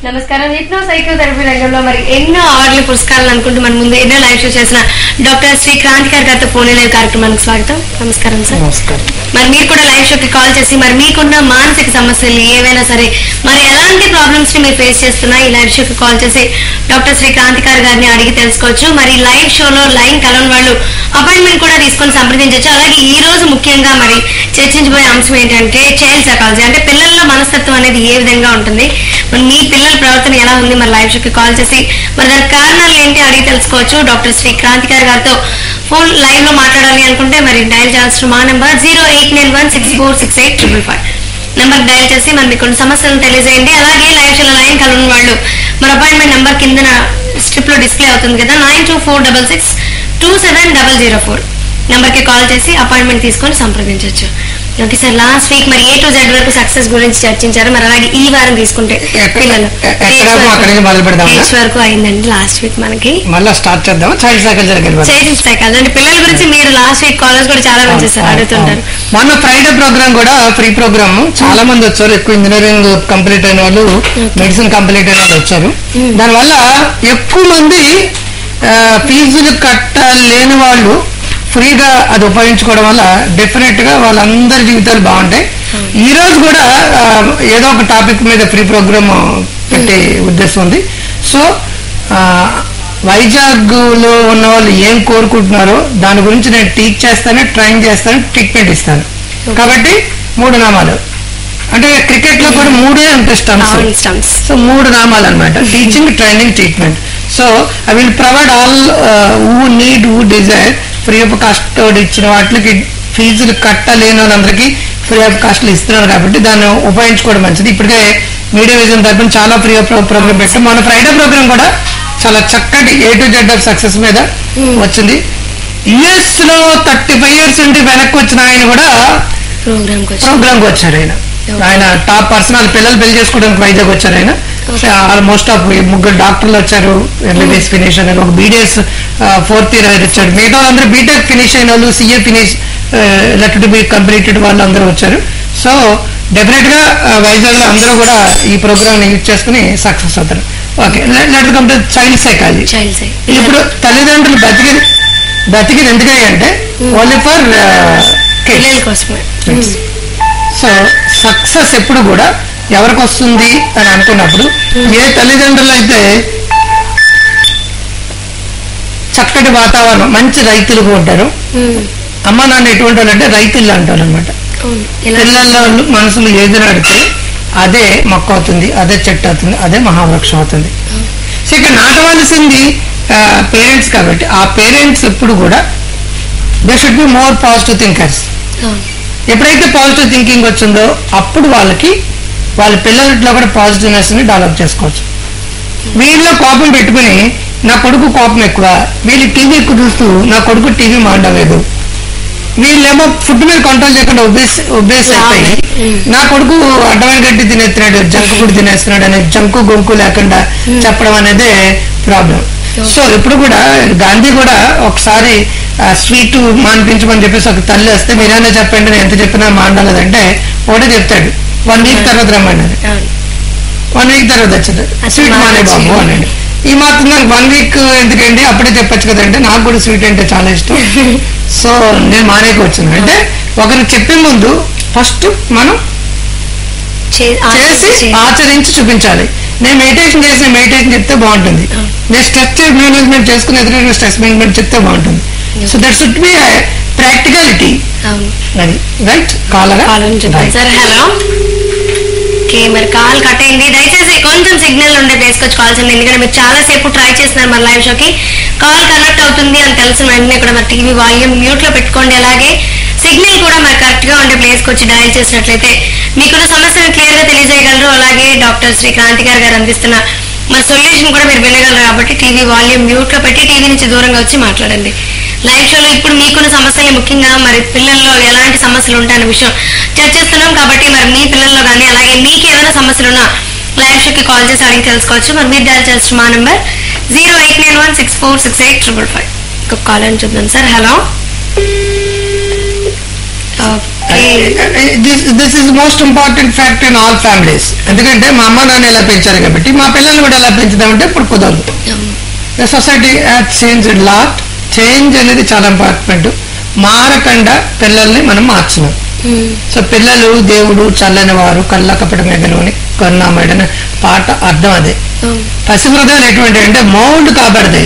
నమస్కారం hypno psychotherapy రంగంలో మరి ఎన్నో అవార్డులు పురస్కారాలు అనుకుంటూ మన ముందు ఎన్నో లైవ్ షో చేసిన డాక్టర్ శ్రీ క్రాంతికారి గారితో ఫోన్ లైవ్ కార్యక్రమానికి స్వాగతం నమస్కారం సార్ నమస్కారం మరి మీరు కూడా లైవ్ షోకి కాల్ చేసి మరి మీకున్న మానసిక సమస్యలు ఏవైనా సరే మరి ఎలాంటి ప్రాబ్లమ్స్ ని మీరు ఫేస్ చేస్తున్నా ఈ లైవ్ షోకి కాల్ చేసి డాక్టర్ శ్రీ క్రాంతికారి గారిని అడిగి తెలుసుకోవచ్చు మరి లైవ్ షోలో లైన్ కలవని వాళ్ళు అపాయింట్మెంట్ కూడా తీసుకొని సంప్రదించవచ్చు అలాగే ఈ రోజు ముఖ్యంగా మరి చర్చించబోయే అంశం ఏంటంటే చైల్డ్ సైకాలజీ అంటే పిల్లల్లో మనస్తత్వం అనేది ఏ విధంగా ఉంటుంది మరి మీ పిల్లల ప్రవర్తన ఎలా ఉంది మరి లైవ్ షోకి కాల్ చేసి మరి దానికి కారణాలు ఏంటి అడిగి తెలుసుకోవచ్చు డాక్టర్ శ్రీ క్రాంతికారి గారితో ఫోన్ లైవ్ లో మాట్లాడాలి అనుకుంటే మరి డయల్ చేయాల్సిన మా number zero eight nine one six four six eight triple five number dial చేసి మరి మీకు కొన్ని సమస్యలను తెలియజేయండి అలాగే లైవ్ షోలో లైన్ కలవని వాళ్ళు మరి అపాయింట్మెంట్ నెంబర్ కింద స్ట్రిప్ లో డిస్ప్లే అవుతుంది కదా nine two four double six two seven double zero four number కి కాల్ చేసి అపాయింట్మెంట్ తీసుకొని సంప్రదించవచ్చు ఓకే సార్ లాస్ట్ వీక్ మరి ఏ టు జెడ్ వరకు సక్సెస్ గురించి చర్చించారు మరి అలాగే ఈ వారం తీసుకుంటే ఎక్కడ- పిల్లలు ఎ- ఎక్కడ వరకు అక్కడి నుంచి మొదలు పెడదామా? Age వరకు అయిందండి లాస్ట్ వీక్ మనకి మళ్ళీ స్టార్ట్ చేద్దాం చైల్డ్ సైకిల్ జరిగింది చైల్డ్ సైకాలజీ అంటే పిల్లల గురించి మీరు లాస్ట్ వీక్ కాలేజ్ కూడా చాలా మంది చేశారు అడుగుతుంటారు మొన్న ఫ్రైడే ప్రోగ్రామ్ కూడా ఫ్రీ ప్రోగ్రామ్ చాలా మంది వచ్చారు ఎక్కువ ఇంజనీరింగ్ కంప్లీట్ అయిన వాళ్ళు మెడిసిన్ కంప్లీట్ అయిన వాళ్ళు వచ్చారు దానివల్ల ఎక్కువ మంది ఆ, ఫీజులు కట్టలేని వాళ్ళు ఫ్రీగా అది ఉపయోగించుకోవడం వల్ల డెఫినెట్ గా వాళ్ళందరి జీవితాలు బాగుంటాయి ఈ రోజు కూడా ఆ, ఏదో ఒక టాపిక్ మీద ఫ్రీ ప్రోగ్రామ్ పెట్టే ఉద్దేశం ఉంది సో ఆ, వైజాగ్ లో ఉన్న వాళ్ళు ఏం కోరుకుంటున్నారో దాని గురించి నేను టీచ్ చేస్తాను ట్రైన్ చేస్తాను ట్రీట్మెంట్ ఇస్తాను కాబట్టి మూడు నామాలు అంటే క్రికెట్ లో కూడా మూడే ఉంటాయి స్టంప్స్ స్టమ్స్ సో మూడు నామాలు అనమాట teaching training treatment so I will provide all who need who desire free of cost ఇచ్చిన వాటికి ఫీజులు కట్టలేని వాళ్ళందరికీ ఫ్రీ ఆఫ్ కాస్ట్ ఇస్తున్నారు కాబట్టి దాన్ని ఉపయోగించుకోవడం మంచిది ఇప్పటికే మీడియా విజన్ తరపున చాలా ఫ్రీ ఆఫ్ ప్రోగ్రామ్ పెట్టాం మన ఫ్రైడే ప్రోగ్రామ్ కూడా చాలా చక్కటి A to Z of success మీద వచ్చింది యుఎస్ లో థర్టీ ఫైవ్ ఇయర్స్ నుండి వెనక్కి వచ్చిన ఆయన కూడా ప్రోగ్రామ్ కి వచ్చి ప్రోగ్రామ్ కి వచ్చారు ఆయన ఆయన టాప్ పర్సన్ వాళ్ళ పిల్లలు పెళ్లి చేసుకోవడానికి వైజాగ్ వచ్చారు ఆయన ఆల్మోస్ట్ ఆఫ్ ముగ్గురు డాక్టర్లు వచ్చారు ఎంబీబీఎస్ ఫినిష్ అని ఒక బీడిఎస్ ఫోర్త్ ఇయర్ వచ్చారు మిగతా వాళ్ళందరూ బీటెక్ ఫినిష్ అయిన వాళ్ళు CA finish let to be completed వాళ్ళు అందరూ వచ్చారు సో డెఫినెట్ గా వైజాగ్ లో అందరూ కూడా ఈ ప్రోగ్రామ్ యూజ్ చేసుకుని సక్సెస్ అవుతారు okay let come to child psychology child side ఇప్పుడు తల్లిదండ్రులు బతికి బతికి ఎందుకని అంటే ఓన్లీ ఫర్ పిల్లల కోసమే సో సక్సెస్ ఎప్పుడు కూడా ఎవరికి వస్తుంది అని అనుకున్నప్పుడు ఏ తల్లిదండ్రులు అయితే చక్కటి వాతావరణం మంచి రైతులుగా ఉంటారు అమ్మ నాన్న ఎటువంటి వాళ్ళు అంటే రైతులు అంటారు అనమాట అవును ఇలా పిల్లల మనసులు ఏది నడితే అదే మొక్క అవుతుంది అదే చెట్టు అవుతుంది అదే మహావృక్షం అవుతుంది సో ఇక్కడ నాటవలసింది పేరెంట్స్ కాబట్టి ఆ పేరెంట్స్ ఎప్పుడు కూడా they should be more positive thinkers అవును ఎప్పుడైతే పాజిటివ్ థింకింగ్ వచ్చిందో అప్పుడు వాళ్ళకి వాళ్ళ పిల్లల్లో కూడా పాజిటివ్నెస్ ని డెవలప్ చేసుకోవచ్చు వీళ్ళలో కోపం పెట్టుకుని నా కొడుకు కోపం ఎక్కువ వీళ్ళు టీవీ ఎక్కువ చూస్తూ నా కొడుకు టీవీ మాండలేదు వీళ్ళేమో ఫుడ్ మీద కంట్రోల్ చేయకుండా ఒబేస్ ఒబేస్ అయిపోయి నా కొడుకు అడ్డమైన గడ్డి తినేస్తున్నాడు జంక్ ఫుడ్ తినేస్తున్నాడు అనే జంకు గొంకు లేకుండా చెప్పడం అనేది ప్రాబ్లం సో ఇప్పుడు కూడా గాంధీ కూడా ఒకసారి స్వీట్ మానిపించమని చెప్పేసి ఒక తల్లి వస్తే మీరైనా చెప్పండి నేను ఎంత చెప్పినా మాండలేదంటే ఒకటే చెప్తాడు వన్ వీక్ తర్వాత రమ్మన్నారు అవును వన్ వీక్ తర్వాత వచ్చింది అసలు స్వీట్ మానే మానేసి. బాబు అనండి ఈ మాత్రం నాకు వన్ వీక్ ఎందుకండి అప్పుడే చెప్పొచ్చు కదంటే నాకు కూడా స్వీట్ అంటే చాలా ఇష్టం సో నేను మానేకి వచ్చాను అంటే ఒకరికి చెప్పే ముందు ఫస్ట్ మనం చే- ఆ- చేసి చే- ఆచరించి చూపించాలి నేను మెడిటేషన్ చేసిన మెడిటేషన్ చెప్తే బాగుంటుంది నేను స్ట్రెస్ మేనేజ్మెంట్ చేసుకుని ఎదురైన స్ట్రెస్ మేనేజ్మెంట్ చెప్తే బాగుంటుంది so that should be practicality అవును అది రైట్ కాలరా కాల్ చూద్దాం సార్ హలో ఓకే మరి కాల్ కట్ అయింది దయచేసి కొంచెం సిగ్నల్ ఉండే ప్లేస్ వచ్చి కాల్ చేయండి ఎందుకంటే మీరు చాలా సేపు ట్రై చేస్తున్నారు మన లైవ్ షోకి కాల్ కనెక్ట్ అవుతుంది అని తెలిసిన వెంటనే కూడా మరి టీవీ వాల్యూమ్ మ్యూట్ లో పెట్టుకోండి అలాగే సిగ్నల్ కూడా మరి కరెక్ట్ గా ఉండే ప్లేస్ కి వచ్చి డయల్ చేసినట్లయితే మీకున్న సమస్యను క్లియర్ గా తెలియజేయగలరు అలాగే డాక్టర్ శ్రీ క్రాంతి గారు గారు అందిస్తున్న మన సొల్యూషన్ కూడా మీరు వినగలరు కాబట్టి టీవీ వాల్యూమ్ మ్యూట్ లో పెట్టి టీవీ నుంచి దూరంగా వచ్చి మాట్లాడండి లైవ్ షోలో ఇప్పుడు మీకున్న సమస్యలు ముఖ్యంగా మరి పిల్లల్లో ఎలాంటి సమస్యలు ఉంటాయన్న విషయం చర్చిస్తున్నాం కాబట్టి మరి మీ పిల్లల్లో కానీ అలాగే మీకు ఏదైనా సమస్యలు ఉన్నా లైవ్ షోకి కాల్ చేసి అడిగి తెలుసుకోవచ్చు మరి మీరు డయల్ చేసిన మా number zero eight nine one six four six eight triple five ఒక కాల్ అని చూద్దాం sir hello this is most important fact in all families ఎందుకంటే మా అమ్మ నాన్న ఎలా పెంచారు కాబట్టి మా పిల్లల్ని కూడా ఎలా పెంచుదామంటే ఇప్పుడు కుదరదు society has change lot change అనేది చాలా ఇంపార్టెంట్ మారకుండా పిల్లల్ని మనం మార్చినాం సో పిల్లలు దేవుడు చల్లని వారు కళ్ళ కపట మెగలోని కరుణామయుడని పాట అర్థం అదే పసిహృదయాలు ఎటువంటి అంటే మౌల్డ్ కాబడతాయి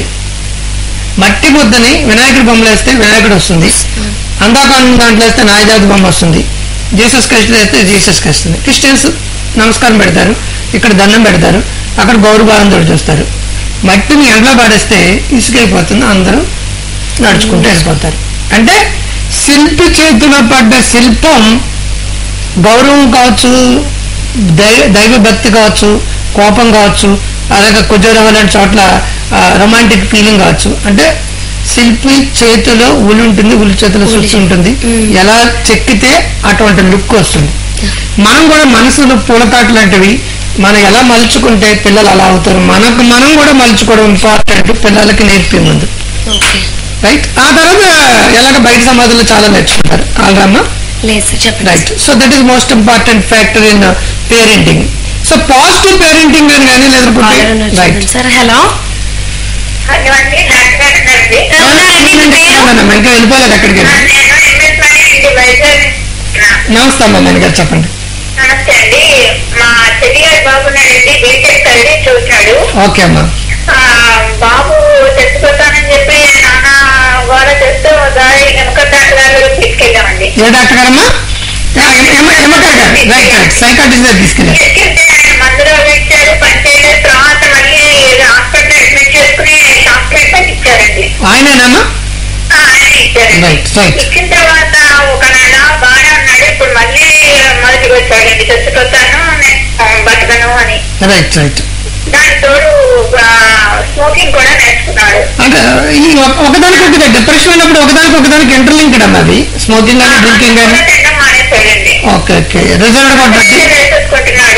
మట్టి ముద్దని వినాయకుడి బొమ్మలు వేస్తే వినాయకుడు వస్తుంది అందాకాండం దాంట్లో వేస్తే నాయజాతి బొమ్మ వస్తుంది జీసస్ క్రైస్ట్ వేస్తే జీసస్ క్రైస్ట్ వస్తుంది క్రిస్టియన్స్ నమస్కారం పెడతారు ఇక్కడ దండం పెడతారు అక్కడ గౌరవభావంతో చూస్తారు మట్టిని ఎండలో పడేస్తే ఇసుకైపోతుంది అందరూ నడుచుకుంటూ వెళ్ళిపోతారు అంటే శిల్పి చేతిలో పడ్డ శిల్పం గౌరవం కావచ్చు దైవ దైవ భక్తి కావచ్చు కోపం కావచ్చు అలాగే కుజరం లాంటి చోట్ల రొమాంటిక్ ఫీలింగ్ కావచ్చు అంటే శిల్పి చేతిలో ఉలి ఉంటుంది ఉలి చేతిలో సుచ్చి ఉంటుంది ఎలా చెక్కితే అటువంటి లుక్ వస్తుంది మనం కూడా మనసులో పూలతాటు లాంటివి మనం ఎలా మలుచుకుంటే పిల్లలు అలా అవుతారు మనకు మనం కూడా మలుచుకోవడం ఇంపార్టెంట్ పిల్లలకి నేర్పే ముందు ఓకే రైట్ ఆ తర్వాత ఎలాగ బయట సమాజంలో చాలా నేర్చుకుంటారు కాలరామ్మా లేదు సార్ చెప్పండి right so that is most important factor in parenting so positive parenting అని కానీ కాలర్ లేకపోతే ఉన్నారు రైట్ చూడండి సార్ హలో హలో అండి డాక్టర్ గారండి ఉన్నారండి మీ పేరు ఇంకా వెళ్ళిపోలేదు అక్కడికి నేను ఎంఎస్ వాణి ఇంటి వైజాగ్ నమస్తే అమ్మా మేన గారు చెప్పండి నమస్తే అండి మా చెల్లి గారి బాబున్నాడండి బీటెక్ చదివి చూశాడు ఓకే అమ్మా ఆ, బాబు చచ్చిపోతానని చెప్పి నాన్న గోడ చేస్తూ దారి ఎముక డాక్టర్ గారి దగ్గరికి తీసుకెళ్ళామండి ఏ డాక్టర్ గారమ్మా ఎమ్మకారు గారు రైట్ రైట్ సైకాటిస్ట్ దగ్గర తీసుకెళ్ళారు తీసుకెళ్తే ఆయన మందులు అవి ఇచ్చారు పని చేయలేదు తర్వాత మళ్ళీ హాస్పిటల్ అడ్మిట్ చేసుకుని డాక్టరేట్ పని ఇచ్చారండి ఆయనేనమ్మా ఆ, ఆయన ఇచ్చారండి Right, right. ఇచ్చిన తర్వాత ఒక నెల బాగానే ఉన్నాడు ఇప్పుడు మళ్ళీ మొదటికి వచ్చాడండి చచ్చిపోతాను నేను బతకను అని రైట్ రైట్ దాని తోడు స్మోకింగ్ కూడా నేర్చుకున్నాడు అంటే ఈ ఒక- ఒకదానికి ఒకటి డిప్రెషన్ అయినప్పుడు ఒకదానికి ఒకదానికి ఇంటర్లింక్డ్ అమ్మా అది స్మోకింగ్ కానీ డ్రింకింగ్ కానీ కూడా తినడం మానేశాడండి ఓకే ఓకే రిజల్ట్ కొట్టండి వేసేసుకుంటున్నాడు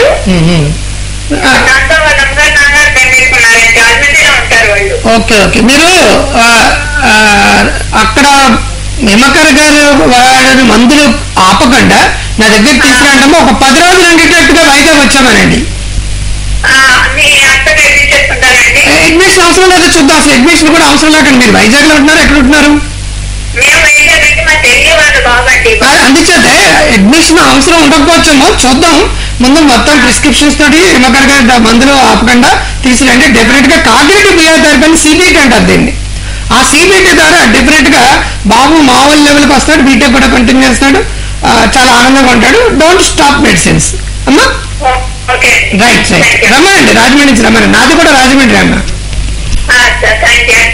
దాంతో వాళ్ళ అమ్మగారు నాన్నగారు బెంగేసుకున్నారండి ఆల్మెంటీలో ఉంటారు వాళ్ళు ఓకే ఓకే మీరు ఆ, ఆ, అక్కడ నిమ్మకర గారు వాడిన మందులు ఆపకుండా నా దగ్గర తీసుకురంటమ్మా ఒక పది రోజులు ఉండేటట్టుగా వైజాగ్ వచ్చామనండి ఆ, మీ హాస్పిటల్ అడ్మిట్ చేసుకుంటారండి అడ్మిషన్ అవసరం లేదో చూద్దాం అసలు అడ్మిషన్ కూడా అవసరం లేకుండా మీరు వైజాగ్ లో ఉంటున్నారు ఎక్కడ ఉంటున్నారు మేము వైజాగ్ మా చెల్లి వాళ్ళు బాబండి ఆ, అందుచేతే అడ్మిషన్ అవసరం ఉండకపోవచ్చేమో చూద్దాం ముందు మొత్తం ప్రిస్క్రిప్షన్స్ తోటి నిమ్మకర గారి ద- మందులు ఆపకుండా తీసుకురండి డెఫినెట్ గా కాగ్నేటివ్ బిహేవియర్ థెరపీ అని సిబిటి అంటారు దీన్ని ఆ సిబిటి ద్వారా డెఫినెట్ గా బాబు మామూలు లెవెల్కి వస్తాడు బీటెక్ కూడా కంటిన్యూ చేస్తాడు ఆ, చాలా ఆనందంగా ఉంటాడు డోంట్ స్టాప్ మెడిసిన్స్ అమ్మా ఓకే రైట్ రైట్ రమ్మనండి రాజమండ్రి నుంచి రమ్మనండి నాది కూడా రాజమండ్రి అన్న థ్యాంక్ యూ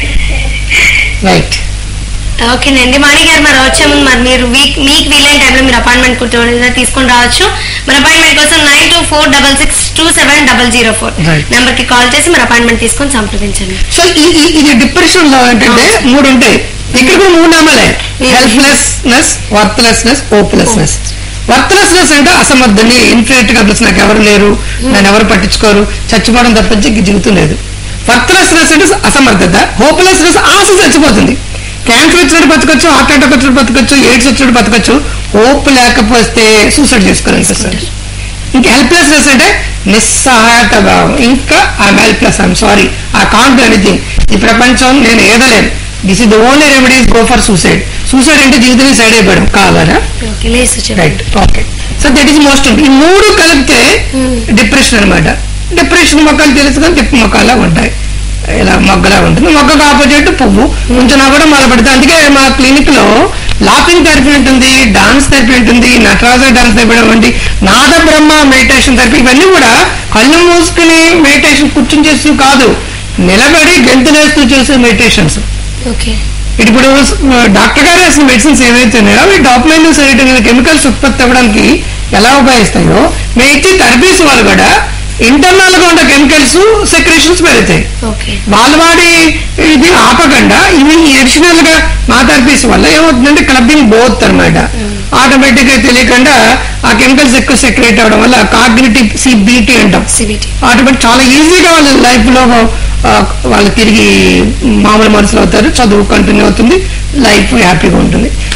రైట్ ఓకేనండి మణి గారు మరి వచ్చే ముందు మరి మీరు వీక్ మీకు వీలైన టైంలో మీరు అపాయింట్మెంట్ కూర్చోవడం తీసుకొని రావచ్చు మరి అపాయింట్మెంట్ కోసం nine two four double six two seven double zero four Right. Number కి కాల్ చేసి మరి అపాయింట్మెంట్ తీసుకొని సంప్రదించండి సో ఈ- ఈ- ఇది డిప్రెషన్ లో ఏంటంటే మూడు ఉంటాయి ఇక్కడ కూడా మూడు నామాలే హెల్ప్లెస్నెస్ వర్త్లెస్నెస్ హోప్లెస్నెస్ వర్త్లెస్నెస్ అంటే అసమర్థుని ఇన్ఫినిట్ గా అసలు నాకు ఎవరు లేరు నన్ను ఎవరు పట్టించుకోరు చచ్చిపోవడం తప్పించి ఇంక జీవితం లేదు వర్త్లెస్నెస్ అంటే అసమర్థత హోప్లెస్నెస్ ఆశ చచ్చిపోతుంది క్యాన్సర్ వచ్చినట్టు బతకొచ్చు హార్ట్ అటాక్ వచ్చినట్టు బతకొచ్చు ఎయిడ్స్ వచ్చినట్టు బతకొచ్చు హోప్ లేకపోతే సూసైడ్ చేసుకోవాలనిపిస్తుంది ఇంకా హెల్ప్లెస్నెస్ అంటే నిస్సహాయత భావం ఇంకా I'm helpless I'm sorry I can't do anything ఈ ప్రపంచం నేను ఏదలేను this is the only remedies go for suicide suicide అంటే జీవితం సైడ్ అయిపోవడం కావాలా ఓకే లేదు చెప్పండి right okay so that is most ఈ మూడు కలిపితే డిప్రెషన్ అన్నమాట డిప్రెషన్ మొక్కలు తెలుసు కానీ తిప్పు మొక్కలా ఉంటాయి ఇలా మొగ్గలా ఉంటుంది మొగ్గకు ఆపోజిట్ పువ్వు కొంచెం కూడా మొదలు పెడితే అందుకే మా క్లినిక్ లో లాఫింగ్ థెరపీ ఉంటుంది డాన్స్ థెరపీ ఉంటుంది నటరాజ డాన్స్ థెరపీ ఉంటుంది నాద బ్రహ్మ మెడిటేషన్ థెరపీ ఇవన్నీ కూడా కళ్ళు మూసుకుని మెడిటేషన్ కూర్చుని చేస్తూ కాదు నిలబడి గెంతులేస్తూ చేసే మెడిటేషన్స్ ఓకే ఇప్పుడు డాక్టర్ గారు వేసిన మెడిసిన్స్ ఏవైతే ఉన్నాయో అవి డాప్మైన్ సెరిటన్ కెమికల్స్ ఉత్పత్తి అవ్వడానికి ఎలా ఉపయోగిస్తాయో మిగతా థెరపీస్ వాళ్ళు కూడా ఇంటర్నల్ గా ఉన్న కెమికల్స్ సెక్రేషన్స్ పెరుగుతాయి ఓకే వాళ్ళు వాడి ఇది ఆపకుండా ఇవి ఎడిషనల్ గా మా థెరపీస్ వల్ల ఏమవుతుందంటే క్లబ్బింగ్ బోత్ అనమాట ఆటోమేటిక్ గా తెలియకుండా ఆ కెమికల్స్ ఎక్కువ సెక్రేట్ అవడం వల్ల కాగ్నిటివ్ సిబిటి అంటాం సిబిటి ఆటోమేటిక్ చాలా ఈజీగా వాళ్ళ లైఫ్ లో ఆ, వాళ్ళు తిరిగి మామూలు మనుషులు అవుతారు చదువు కంటిన్యూ అవుతుంది లైఫ్ హ్యాపీగా ఉంటుంది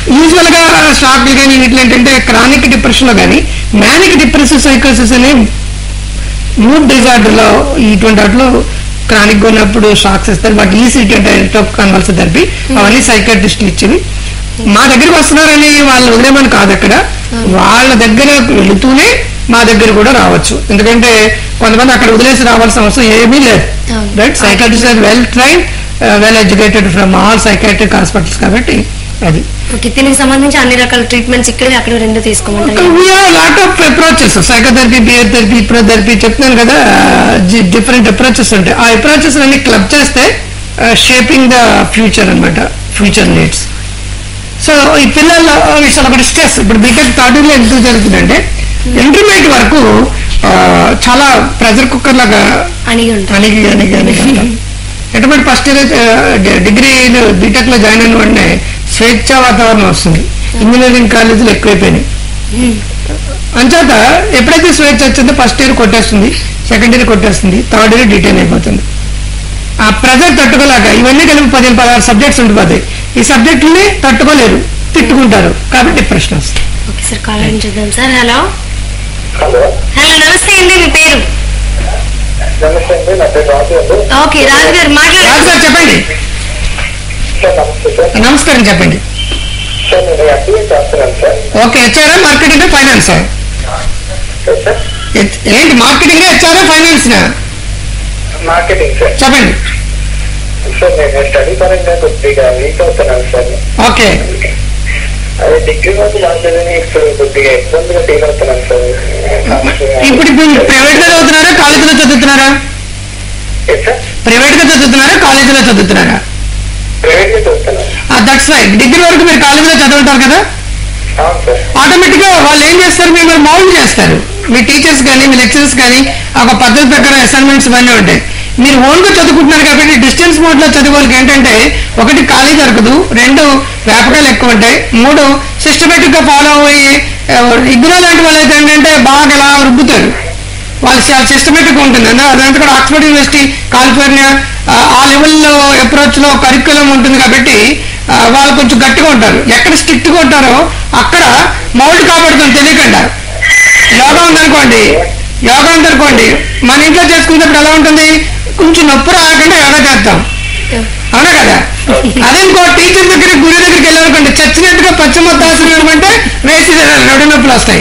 యూజువల్ గా షాక్లు కానీ వీటిలో ఏంటంటే క్రానిక్ డిప్రెషన్ లో కానీ మ్యానిక్ డిప్రెసివ్ సైకోసిస్ అనే మూడ్ డిజార్డర్ లో ఇటువంటి వాటిలో క్రానిక్ ఉన్నప్పుడు షాక్స్ ఇస్తారు but ECT type of convulse therapy అవన్నీ సైకాట్రిస్ట్ ఇచ్చేవి మా దగ్గరికి వస్తున్నారని వాళ్ళు వదిలేమని కాదు అక్కడ వాళ్ళ దగ్గర వెళుతూనే మా దగ్గర కూడా రావచ్చు ఎందుకంటే కొంతమంది అక్కడ వదిలేసి రావాల్సిన అవసరం ఏమీ లేదు అవును. Right psychiatrist are well train well educated from all psychiatric hospitals కాబట్టి అది ఓకే దీనికి సంబంధించి అన్ని రకాల ట్రీట్మెంట్స్ ఇక్కడ అక్కడ రెండు తీసుకోమంటారు lot of approaches psychotherapy behave therapy ఇప్రోథెరపీ చెప్తున్నాను కదా డిఫరెంట్ అప్రోచెస్ ఉంటాయి ఆ అప్రోచెస్ అన్ని క్లబ్ చేస్తే షేపింగ్ ద ఫ్యూచర్ అన్నమాట ఫ్యూచర్ నీడ్స్ సో ఈ పిల్లల విషయాలు ఒకటి స్ట్రెస్ ఇప్పుడు బీటెక్ థర్డ్ ఇయర్ ఎందుకు జరుగుతుందంటే ఇంటర్మీడియట్ వరకు ఆ, చాలా ప్రెజర్ కుక్కర్ లాగా అణిగి ఉంటారు అణిగి అణిగి అణిగి ఉంటాం. ఎటువంటి ఫస్ట్ ఇయర్ డిగ్రీ బీటెక్ లో జాయిన్ అయిన వెంటనే స్వేచ్ఛ వాతావరణం వస్తుంది ఇంజనీరింగ్ కాలేజీలు ఎక్కువైపోయినాయి అంచేత ఎప్పుడైతే స్వేచ్ఛ వచ్చిందో ఫస్ట్ ఇయర్ కొట్టేస్తుంది సెకండ్ ఇయర్ కొట్టేస్తుంది థర్డ్ ఇయర్ డీటెయిన్ అయిపోతుంది ఆ ప్రెజర్ తట్టుకోలేక ఇవన్నీ కలిపి పదిహేను పదహారు సబ్జెక్ట్స్ ఉండిపోతాయి ఈ సబ్జెక్టుల్ని తట్టుకోలేరు తిట్టుకుంటారు కాబట్టి డిప్రెషన్ వస్తుంది ఓకే సార్ కాల్ అని చూద్దాం సార్ హలో హలో హలో నమస్తే అండి మీ పేరు నమస్తే అండి నా పేరు రాజు అండి ఓకే రాజు గారు రాజు మాట్లాడారు సార్ చెప్పండి సార్ నమస్తే సార్ నమస్కారం చెప్పండి సార్ నేను ఎంబీఏ చేస్తున్నాను sir okay HR marketing finance sir sir ఏంటి marketing HR finance marketing sir చెప్పండి సార్ నేను స్టడీ పరంగా కొద్దిగా వీక్ అవుతున్నాను సార్ ఓకే అదే డిగ్రీ వరకు బాగుంటుందని ఇప్పుడు కొద్దిగా ఇబ్బందిగా ఫీల్ అవుతున్నాను సార్ ఇప్పుడు ఇప్పుడు ప్రైవేట్ గా చదువుతున్నారా కాలేజీలో చదువుతున్నారా ఎస్ సార్ ప్రైవేట్ గా చదువుతున్నారా కాలేజీలో చదువుతున్నారా ప్రైవేట్ గా చదువుతున్నాను దట్స్ రైట్ డిగ్రీ వరకు మీరు కాలేజీలో చదువుతారు కదా అవును సార్ ఆటోమేటిక్ గా వాళ్ళు ఏం చేస్తారు మిమ్మల్ని మౌల్డ్ చేస్తారు మీ టీచర్స్ కానీ మీ లెక్చరర్స్ కానీ ఒక పద్ధతి ప్రకారం అసైన్మెంట్స్ ఇవన్నీ ఉంటాయి మీరు ఓన్ గా చదువుకుంటున్నారు కాబట్టి డిస్టెన్స్ మోడ్ లో చదివే వాళ్ళకి ఏంటంటే ఒకటి ఖాళీ దొరకదు రెండు వ్యాపకాలు ఎక్కువ ఉంటాయి మూడు సిస్టమేటిక్ గా ఫాలో అయ్యి ఇగ్నో లాంటి వాళ్ళు అయితే ఏంటంటే బాగా అలా రుబ్బుతారు వాళ్ళు చాలా సిస్టమేటిక్ ఉంటుంది అన్న అదంతా కూడా ఆక్స్ఫర్డ్ యూనివర్సిటీ కాలిఫోర్నియా ఆ, ఆ లెవెల్లో అప్రోచ్ లో కరికులం ఉంటుంది కాబట్టి ఆ, వాళ్ళు కొంచెం గట్టిగా ఉంటారు ఎక్కడ స్ట్రిక్ట్ గా ఉంటారో అక్కడ మౌల్డ్ కాబడుతుంది తెలియకుండా యోగా ఉందనుకోండి యోగా ఉందనుకోండి మన ఇంట్లో చేసుకునేటప్పుడు ఎలా ఉంటుంది కొంచెం నొప్పి రాకుండా యోగా చేస్తాం అవునా కదా అదే ఇంకో టీచర్ దగ్గర గురి దగ్గరికి వెళ్ళాలనుకోండి చచ్చినట్టుగా పశ్చిమోత్తాసనం అంటే వేసి రెండు నొప్పులు వస్తాయి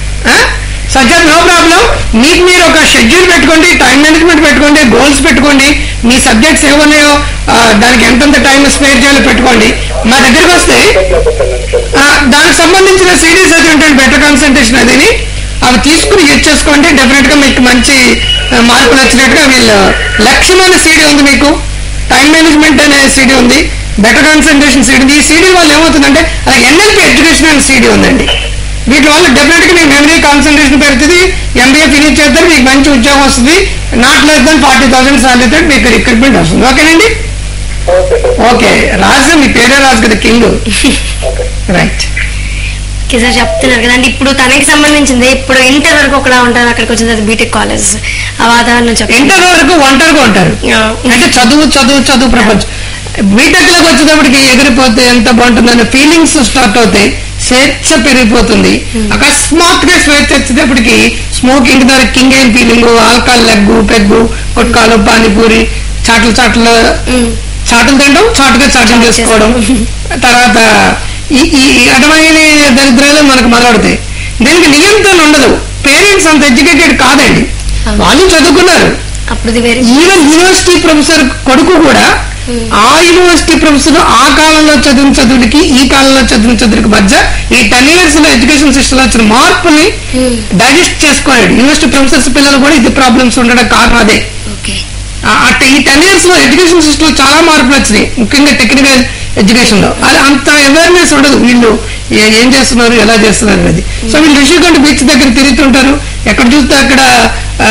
సజ్జా నో ప్రాబ్లం మీకు మీరు ఒక షెడ్యూల్ పెట్టుకోండి టైం మేనేజ్మెంట్ పెట్టుకోండి గోల్స్ పెట్టుకోండి మీ సబ్జెక్ట్స్ ఏమున్నాయో ఆ, దానికి ఎంతెంత టైం స్పేర్ చేయాలో పెట్టుకోండి మా దగ్గరికి వస్తే అయిపోతున్నాను సార్ ఆ, దానికి సంబంధించిన సిరీస్ అది ఉంటుంది బెటర్ కాన్సన్ట్రేషన్ అదిని అవి తీసుకుని యూజ్ చేసుకోండి డెఫినెట్ గా మీకు మంచి ఆ, మార్పులు వచ్చినట్టుగా వీళ్ళు లక్ష్యం అనే సీడీ ఉంది మీకు టైం మేనేజ్మెంట్ అనే సీడీ ఉంది బెటర్ కాన్సన్ట్రేషన్ సీడీ ఉంది ఈ సీడీ వల్ల ఏమవుతుందంటే అలాగే ఎన్ఎల్పి ఎడ్యుకేషన్ అనే సీడీ ఉందండి వీటి వల్ల డెఫినెట్ గా మీ మెమరీ కాన్సన్ట్రేషన్ పెరుగుతుంది ఎంబీఏ ఫినిష్ చేస్తారు మీకు మంచి ఉద్యోగం వస్తుంది not less than forty thousand salary మీకు రిక్రూట్మెంట్ వస్తుంది ఓకేనండి ఓకే సార్ ఓకే రాజు మీ పేరే రాజు కదా king okay right okay sir చెప్తున్నారు కదండి ఇప్పుడు తనకి సంబంధించింది ఇప్పుడు ఇంటర్ వరకు ఒకలా ఉంటారు అక్కడికి వచ్చిన తర్వాత బీటెక్ కాలేజ్ ఆ వాతావరణం చెప్పండి ఇంటర్ వరకు ఒంటరిగా ఉంటారు అంటే చదువు చదువు చదువు ప్రపంచం బీటెక్ లోకి వచ్చేటప్పటికి ఎగిరిపోతే ఎంత బాగుంటుందనే ఫీలింగ్స్ స్టార్ట్ అవుతాయి స్వేచ్ఛ పెరిగిపోతుంది అకస్మాత్ గా స్వేచ్ఛ వచ్చేటప్పటికి స్మోకింగ్ ద్వారా కింగ్ అయిన ఫీలింగ్ ఆల్కహాల్ లెగ్గు పెగ్గు కొట్కాలు పానీపూరి చాట్లు చాట్లు చాటులు తినడం చాటుగా చాటులు చేసుకోవడం తర్వాత ఈ ఈ ఈ అటమైన దరిద్రాలు మనకు మొదలవుతాయి దీనికి నియంత్రణ ఉండదు పేరెంట్స్ అంత ఎడ్యుకేటెడ్ కాదండి వాళ్ళు చదువుకున్నారు అప్పుడు ఇది వేరే ఈవెన్ యూనివర్సిటీ ప్రొఫెసర్ కొడుకు కూడా ఆ యూనివర్సిటీ ప్రొఫెసర్ ఆ కాలంలో చదివిన చదువులకి ఈ కాలంలో చదివిన చదువులకి మధ్య ఈ టెన్ ఇయర్స్ లో ఎడ్యుకేషన్ సిస్టమ్ లో వచ్చిన మార్పుని డైజెస్ట్ చేసుకోలేడు యూనివర్సిటీ ప్రొఫెసర్స్ పిల్లలు కూడా ఇది ప్రాబ్లమ్స్ ఉండడం కారణం అదే ఓకే ఆ- ఆ ఈ టెన్ ఇయర్స్ లో ఎడ్యుకేషన్ సిస్టమ్ లో చాలా మార్పులు వచ్చినాయి ముఖ్యంగా టెక్నికల్ ఎడ్యుకేషన్ లో అది అంత అవేర్నెస్ ఉండదు వీళ్ళు ఏ- ఏం చేస్తున్నారు ఎలా చేస్తున్నారు అనేది సో వీళ్ళు రిషికొండ బీచ్ దగ్గర తిరుగుతుంటారు ఎక్కడ చూస్తే అక్కడ ఆ,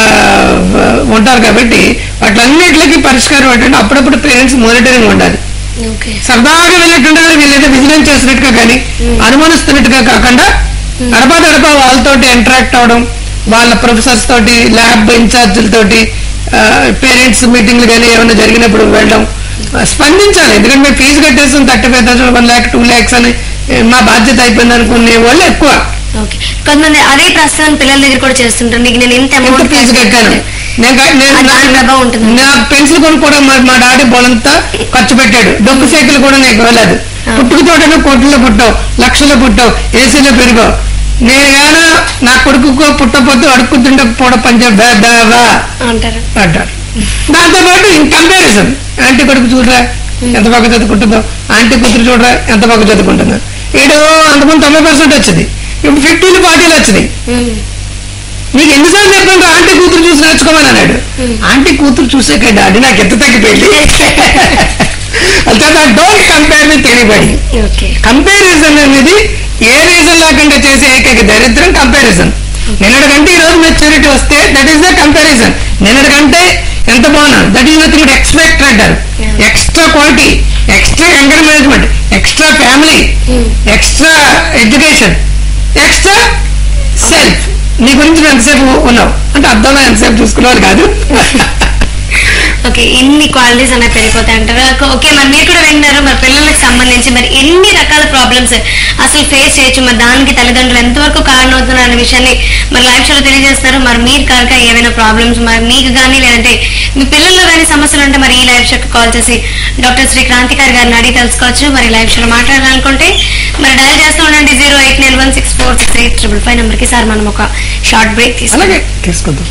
ఉంటారు కాబట్టి వాటిలన్నిటికి పరిష్కారం ఏంటంటే అప్పుడప్పుడు పేరెంట్స్ మానిటరింగ్ ఉండాలి ఓకే సరదాగా వెళ్ళినట్టుంటే వీళ్ళైతే విజిలెన్స్ చేసినట్టుగా కానీ అనుమానిస్తున్నట్టుగా కాకుండా గడప గడప వాళ్ళతోటి ఇంటరాక్ట్ అవడం వాళ్ళ ప్రొఫెసర్స్ తోటి ల్యాబ్ ఇన్ఛార్జీలతోటి పేరెంట్స్ మీటింగ్లు కానీ ఏమైనా జరిగినప్పుడు వెళ్ళడం ఆ, స్పందించాలి ఎందుకంటే మేము ఫీజు కట్టేస్తాం thirty five thousand one lakh two lakhs అని మా బాధ్యత అయిపోయింది అనుకునే వాళ్ళు ఎక్కువ ఓకే కొంతమంది అదే ప్రస్తుతం పిల్లల దగ్గర కూడా చేస్తుంటారు నీకు నేను ఇంత ఎంత అమౌంట్ ఫీజు కట్టాను నేను క- నేను అది దాని నా- ప్రభావం ఉంటుంది. నా పెన్సిల్ కొనుక్కోవడం మా మా డాడీ బోలంతా ఖర్చు పెట్టాడు డొక్కు సైకిల్ కూడా నాకు ఇవ్వలేదు ఆ. పుట్టుకు తోటను కోట్లలో పుట్టావు లక్షల్లో పుట్టావు ఏసీలో పెరిగావు నేను గాన నా కొడుకు పుట్టపోతే అడుక్కుతుంటే పూడ పంచ బేబా అంటారు అంటారు దాంతో పాటు ఇన్ కంపారిజన్ ఆంటీ కొడుకు చూడరా ఎంత బాగా చదువుకుంటుందో ఆంటీ కూతురు చూడరా ఎంత బాగా చదువుకుంటుందో ఏడు అంతకుముందు తొంభై పర్సెంట్ వచ్చింది ఇప్పుడు ఫిఫ్టీలు ఫార్టీలు వచ్చినాయి ఉమ్. నీకు ఎన్నిసార్లు చెప్పాను ఆంటీ కూతురు చూసి నేర్చుకోమని అన్నాడు ఆంటీ కూతురు చూసాక డాడీ నాకు ఎంత తగ్గిపోయింది అంతే don't compare with anybody okay comparison అనేది ఏ రీజన్ లేకుండా చేసే ఏకైక దరిద్రం కంపారిజన్ నిన్నటికంటే ఈ రోజు మెచ్యూరిటీ వస్తే దట్ ఈస్ ద కంపారిజన్ నిన్నటికంటే ఎంత బాగున్నాను దట్ ఈస్ నథింగ్ ఎక్స్పెక్ట్ అంటారు Yeah. Extra quality extra younger management extra family extra education extra self నీ గురించి నువ్వు ఎంతసేపు ఉన్నావు అంటే అర్థంలో ఎంతసేపు చూసుకునేవారు కాదు ఓకే ఇన్ని క్వాలిటీస్ అనేవి పెరిగిపోతాయి అంటారు ఓకే, ఓకే మరి మీరు కూడా విన్నారు మరి పిల్లలకు సంబంధించి మరి ఎన్ని రకాల ప్రాబ్లమ్స్ అసలు ఫేస్ చేయొచ్చు మరి దానికి తల్లిదండ్రులు ఎంతవరకు కారణం అవుతున్నారు అనే విషయాన్ని మరి లైవ్ షోలో తెలియజేస్తారు మరి మీరు కనుక ఏమైనా ప్రాబ్లమ్స్ మరి మీకు కానీ లేదంటే మీ పిల్లల్లో కానీ సమస్యలు ఉంటే మరి ఈ లైవ్ షోకి కాల్ చేసి డాక్టర్ శ్రీ క్రాంతికారి గారిని అడిగి తెలుసుకోవచ్చు మరి లైవ్ షోలో మాట్లాడాలనుకుంటే మరి డయల్ చేస్తూ ఉండండి zero eight nine one six four six eight triple five నెంబర్కి సార్ మనం ఒక షార్ట్ బ్రేక్ తీసుకుంటాం అలాగే తీసుకుందాం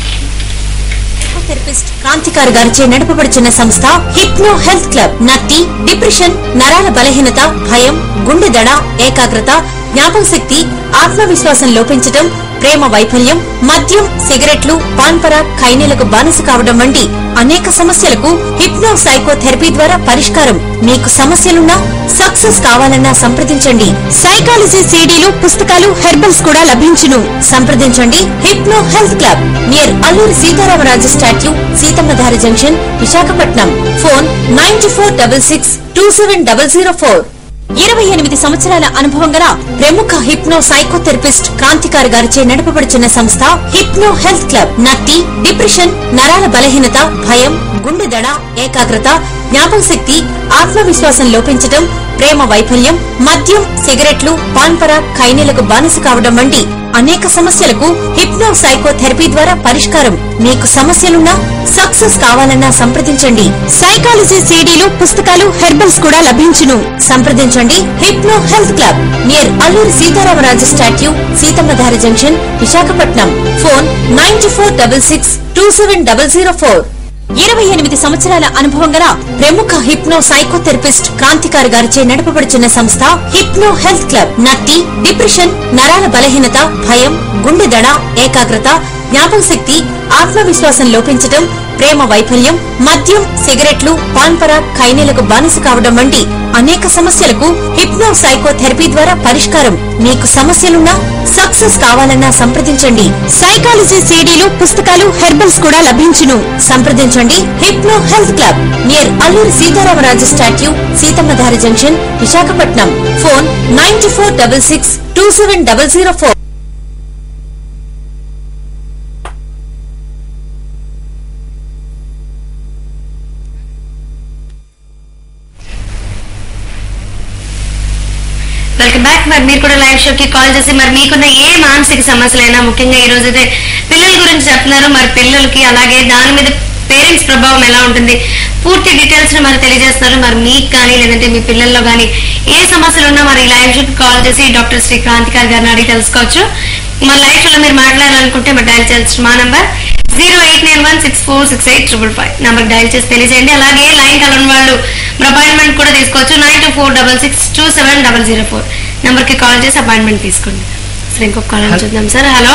థెరపిస్ట్ క్రాంతికారి గారిచే నడపబడుచున్న సంస్థ హిప్నో హెల్త్ క్లబ్ నత్తి డిప్రెషన్ నరాల బలహీనత భయం గుండె దడ ఏకాగ్రత జ్ఞాపక శక్తి ఆత్మవిశ్వాసం లోపించటం ప్రేమ వైఫల్యం మద్యం సిగరెట్లు పాన్పర ఖైనీలకు బానిస కావడం వంటి అనేక సమస్యలకు హిప్నో సైకోథెరపీ ద్వారా పరిష్కారం మీకు సమస్యలున్నా సక్సెస్ కావాలన్నా సంప్రదించండి సైకాలజీ సీడీలు పుస్తకాలు హెర్బల్స్ కూడా లభించును సంప్రదించండి hypno health club near Alluri Sitaramaraju statue Seethammadhara junction Visakhapatnam phone nine four double six two seven double zero four ఇరవై ఎనిమిది సంవత్సరాల అనుభవం గల ప్రముఖ హిప్నో సైకోథెరపిస్ట్ క్రాంతికారి గారిచే నడపబడుచున్న సంస్థ హిప్నో హెల్త్ క్లబ్ నత్తి డిప్రెషన్ నరాల బలహీనత భయం గుండె దడ ఏకాగ్రత జ్ఞాపక శక్తి ఆత్మవిశ్వాసం లోపించటం ప్రేమ వైఫల్యం మద్యం సిగరెట్లు పాన్పర ఖైనీలకు బానిస కావడం వంటి అనేక సమస్యలకు హిప్నో సైకోథెరపీ ద్వారా పరిష్కారం మీకు సమస్యలున్నా సక్సెస్ కావాలన్నా సంప్రదించండి సైకాలజీ సీడీలు పుస్తకాలు హెర్బల్స్ కూడా లభించును సంప్రదించండి hypno health club near Alluri Sitaramaraju statue Seethammadhara junction Visakhapatnam phone nine four double six two seven double zero four ఇరవై ఎనిమిది సంవత్సరాల అనుభవం గల ప్రముఖ హిప్నో సైకోథెరపిస్ట్ క్రాంతికారి గారిచే నడపబడుచున్న సంస్థ హిప్నో హెల్త్ క్లబ్ నత్తి డిప్రెషన్ నరాల బలహీనత భయం గుండె దడ ఏకాగ్రత జ్ఞాపక శక్తి ఆత్మవిశ్వాసం లోపించటం ప్రేమ వైఫల్యం మద్యం సిగరెట్లు పాన్పర ఖైనీలకు బానిస కావడం వంటి అనేక సమస్యలకు హిప్నో సైకోథెరపీ ద్వారా పరిష్కారం మీకు సమస్యలున్నా సక్సెస్ కావాలన్నా సంప్రదించండి సైకాలజీ సీడీలు పుస్తకాలు హెర్బల్స్ కూడా లభించును సంప్రదించండి hypno health club near Alluri Sitaramaraju statue Seethammadhara junction Visakhapatnam phone nine four double six two seven double zero four welcome back మరి మీరు కూడా లైవ్ షోకి కాల్ చేసి మరి మీకున్న ఏ మానసిక సమస్యలైనా ముఖ్యంగా ఈ రోజు అయితే పిల్లల గురించి చెప్తున్నారు మరి పిల్లలకి అలాగే దాని మీద పేరెంట్స్ ప్రభావం ఎలా ఉంటుంది పూర్తి డీటెయిల్స్ మరి తెలియజేస్తున్నారు మరి మీకు కానీ లేదంటే మీ పిల్లల్లో కానీ ఏ సమస్యలు ఉన్నా మరి లైవ్ షోకి కాల్ చేసి డాక్టర్ శ్రీ క్రాంతికారి గారిని అడిగి తెలుసుకోవచ్చు మరి లైవ్ షోలో మీరు మాట్లాడాలనుకుంటే మరి డయల్ చేయాల్సిన మా number zero eight nine one six four six eight triple five number dial చేసి తెలియజేయండి అలాగే లైన్ కలవని వాళ్ళు మరి అపాయింట్మెంట్ కూడా తీసుకోవచ్చు nine two four double six two seven double zero four నెంబర్కి కాల్ చేసి అపాయింట్మెంట్ తీసుకోండి సరే ఇంకొక కాల్ చూద్దాం sir hello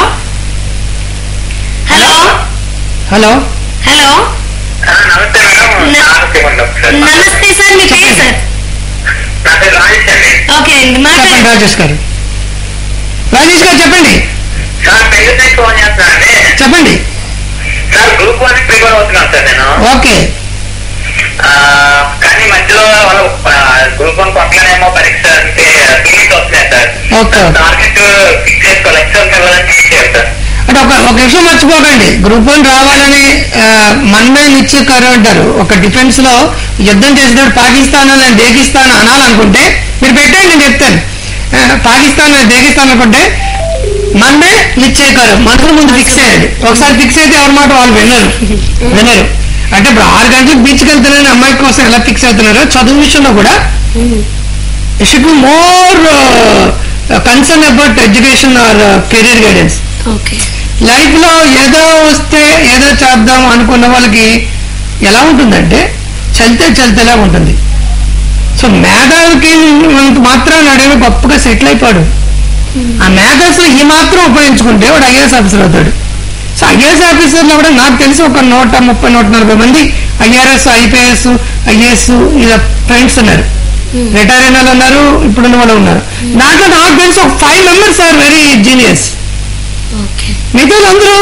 hello hello hello ఆ, నమస్తే మేడం న- నమస్తే మేడం ఒకసారి నమస్తే సార్ మీ పేరు సార్ నా పేరు రాజేష్ అండి ఓకే అండి చెప్పండి మాట్లాడండి రాజేష్ గారు రాజేష్ గారు చెప్పండి సార్ పెళ్లి సైడ్ ఫోన్ చేస్తానండి చెప్పండి సార్ గ్రూప్ వన్ ప్రిపేర్ అవుతున్నాను సార్ నేను ఓకే ఆ, కానీ మధ్యలో వాళ్ళు గ్రూప్ వన్ పక్కనేమో పరీక్ష అంటే ఫీలింగ్స్ వస్తున్నాయి సార్ ఓకే. టార్గెట్ ఫిక్స్ చేసుకోవాలి ఎక్స్ట్రా వెళ్ళాలని ఫిక్స్ చేయాలి సార్ అంటే ఒక ఒక విషయం మర్చిపోకండి గ్రూప్ వన్ రావాలని మనమే నిశ్చయకారు అంటారు ఒక డిఫెన్స్ లో యుద్ధం చేసినప్పుడు పాకిస్తాన్ అని దేకిస్తాన్ అనాలనుకుంటే మీరు పెట్టండి నేను చెప్తాను ఆ, పాకిస్తాన్ దేగిస్తాన్ అనుకుంటే మనమే నిశ్చయకారు మనసు ముందు ఫిక్స్ అయ్యేది ఒకసారి ఫిక్స్ అయితే ఎవరి మాట వాళ్ళు వినరు వినరు అంటే ఇప్పుడు ఆరు గంటలకు బీచ్కి వెళ్తున్నారని అమ్మాయి కోసం ఎలా ఫిక్స్ అవుతున్నారో చదువు విషయంలో కూడా should be more concern about education or career guidance okay life లో ఏదో వస్తే ఏదో చేద్దాం అనుకున్న వాళ్ళకి ఎలా ఉంటుందంటే చలితే చలితేలా ఉంటుంది సో మేధావికి మనకు మాత్రం నాడేమో గొప్పగా సెటిల్ అయిపోయాడు ఆ మేధస్సు ఈ మాత్రం ఉపయోగించుకుంటే వాడు ఐఏఎస్ ఆఫీసర్ అవుతాడు సో ఐఏఎస్ ఆఫీసర్లో కూడా నాకు తెలిసి ఒక నూట ముప్పై నూట నలభై మంది ఐఆర్ఎస్ ఐపీఎస్ ఐఏఎస్ ఇలా ఫ్రెండ్స్ ఉన్నారు రిటైర్ అయిన వాళ్ళు ఉన్నారు ఇప్పుడున్న వాళ్ళు ఉన్నారు దాంట్లో నాకు తెలిసి ఒక five members are very genius okay మిగతా అందరూ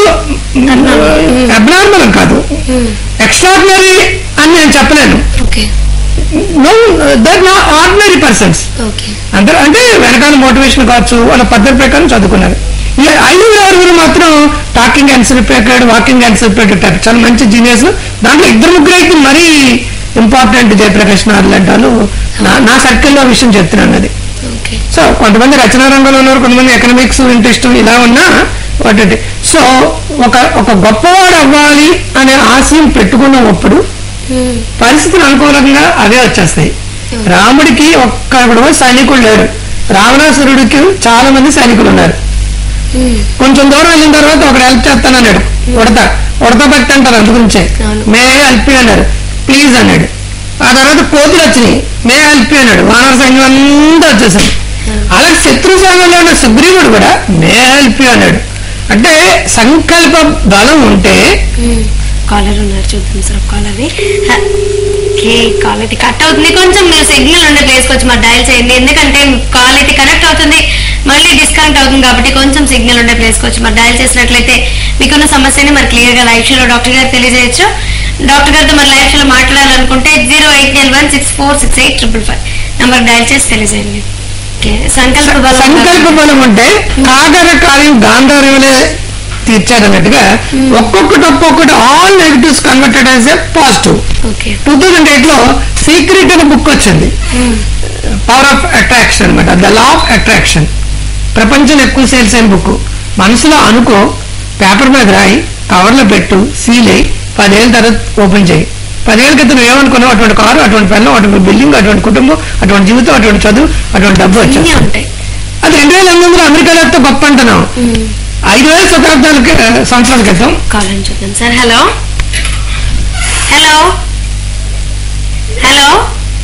అబ్నార్మల్ కాదు ఎక్స్ట్రాడినరీ అని నేను చెప్పలేను ఓకే నో దట్ నా ఆర్డినరీ పర్సన్స్ ఓకే అందరూ అంటే వెనకాల మోటివేషన్ కావచ్చు వాళ్ళ పద్ధతి ప్రకారం చదువుకున్నారు ఈ ఐదుగురు ఆరుగురు మాత్రం talking and repeated walking and repeated type చాలా మంచి జీనియస్ దాంట్లో ఇద్దరు ముగ్గురు అయితే మరీ ఇంపార్టెంట్ జయప్రకాష్ నార్ లాంటి వాళ్ళు నా- నా సర్కిల్లో విషయం చెప్తున్నాను అది ఓకే సో కొంతమంది రచనా రంగంలో ఉన్నారు కొంతమంది ఎకనామిక్స్ ఇంట్రెస్ట్ ఇలా ఉన్నా ఒకటి సో ఒక ఒక గొప్పవాడు అవ్వాలి అనే ఆశయం పెట్టుకున్నప్పుడు పరిస్థితులు అనుకూలంగా అవే వచ్చేస్తాయి రాముడికి ఒక్కడు సైనికుడు లేడు రావణాసురుడికి చాలా మంది సైనికులు ఉన్నారు కొంచెం దూరం వెళ్ళిన తర్వాత ఒకడు హెల్ప్ చేస్తానన్నాడు ఉడత ఉడత భక్తి అంటారు అందు గురించే అవును. మే హెల్ప్ అన్నాడు ప్లీజ్ అన్నాడు ఆ తర్వాత కోతులు వచ్చినాయి మే హెల్ప్ అన్నాడు వానర సైన్యం అంతా వచ్చేసాయి అలాగే శత్రు సైన్యంలో ఉన్న సుగ్రీవుడు కూడా మే హెల్ప్ అన్నాడు అంటే సంకల్ప బలం ఉంటే కాలర్ ఉన్నారు చూద్దాం సార్ కాలర్ని ఓకే కాల్ అయితే కట్ అవుతుంది కొంచెం మీరు సిగ్నల్ ఉండే ప్లేస్కి వచ్చి మరి డయల్ చేయండి ఎందుకంటే కాల్ అయితే కనెక్ట్ అవుతుంది మళ్ళీ డిస్కనెక్ట్ అవుతుంది కాబట్టి కొంచెం సిగ్నల్ ఉండే ప్లేస్కి వచ్చి మరి డయల్ చేసినట్లయితే మీకున్న సమస్యని మరి క్లియర్గా లైవ్ షోలో డాక్టర్ గారు తెలియజేయచ్చు డాక్టర్ గారితో మరి లైవ్ షోలో మాట్లాడాలనుకుంటే zero eight nine one six four six eight triple five number dial చేసి తెలియజేయండి ఓకే సంకల్ప బలం సంకల్ప బలం ఉంటే కాగర కార్యం గాంధార్యములే తీర్చారన్నట్టుగా ఒక్కొక్కటి ఒక్కొక్కటి all negatives converted as a positive okay two thousand eight లో సీక్రెట్ అనే బుక్ వచ్చింది పవర్ ఆఫ్ అట్రాక్షన్ అనమాట ద లా ఆఫ్ అట్రాక్షన్ ప్రపంచంలో ఎక్కువ సేల్స్ అయిన బుక్ మనసులో అనుకో పేపర్ మీద రాయి కవర్లో పెట్టు సీల్ అయ్యి పదేళ్ళ తర్వాత ఓపెన్ చేయి పదేళ్ళ క్రితం నువ్వు ఏమనుకున్నావు అటువంటి కారు అటువంటి పెన్ను అటువంటి బిల్డింగ్ అటువంటి కుటుంబం అటువంటి జీవితం అటువంటి చదువు అటువంటి డబ్బు అన్నీ వచ్చేస్తుంది ఉంటాయి అది రెండు వేల ఎనిమిది వందల అమెరికాలో అయితే గొప్ప అంటున్నాం ఐదు వేల శతాబ్దాల క్రి- సంవత్సరాల క్రితం కాల్ అని చూద్దాం sir hello hello hello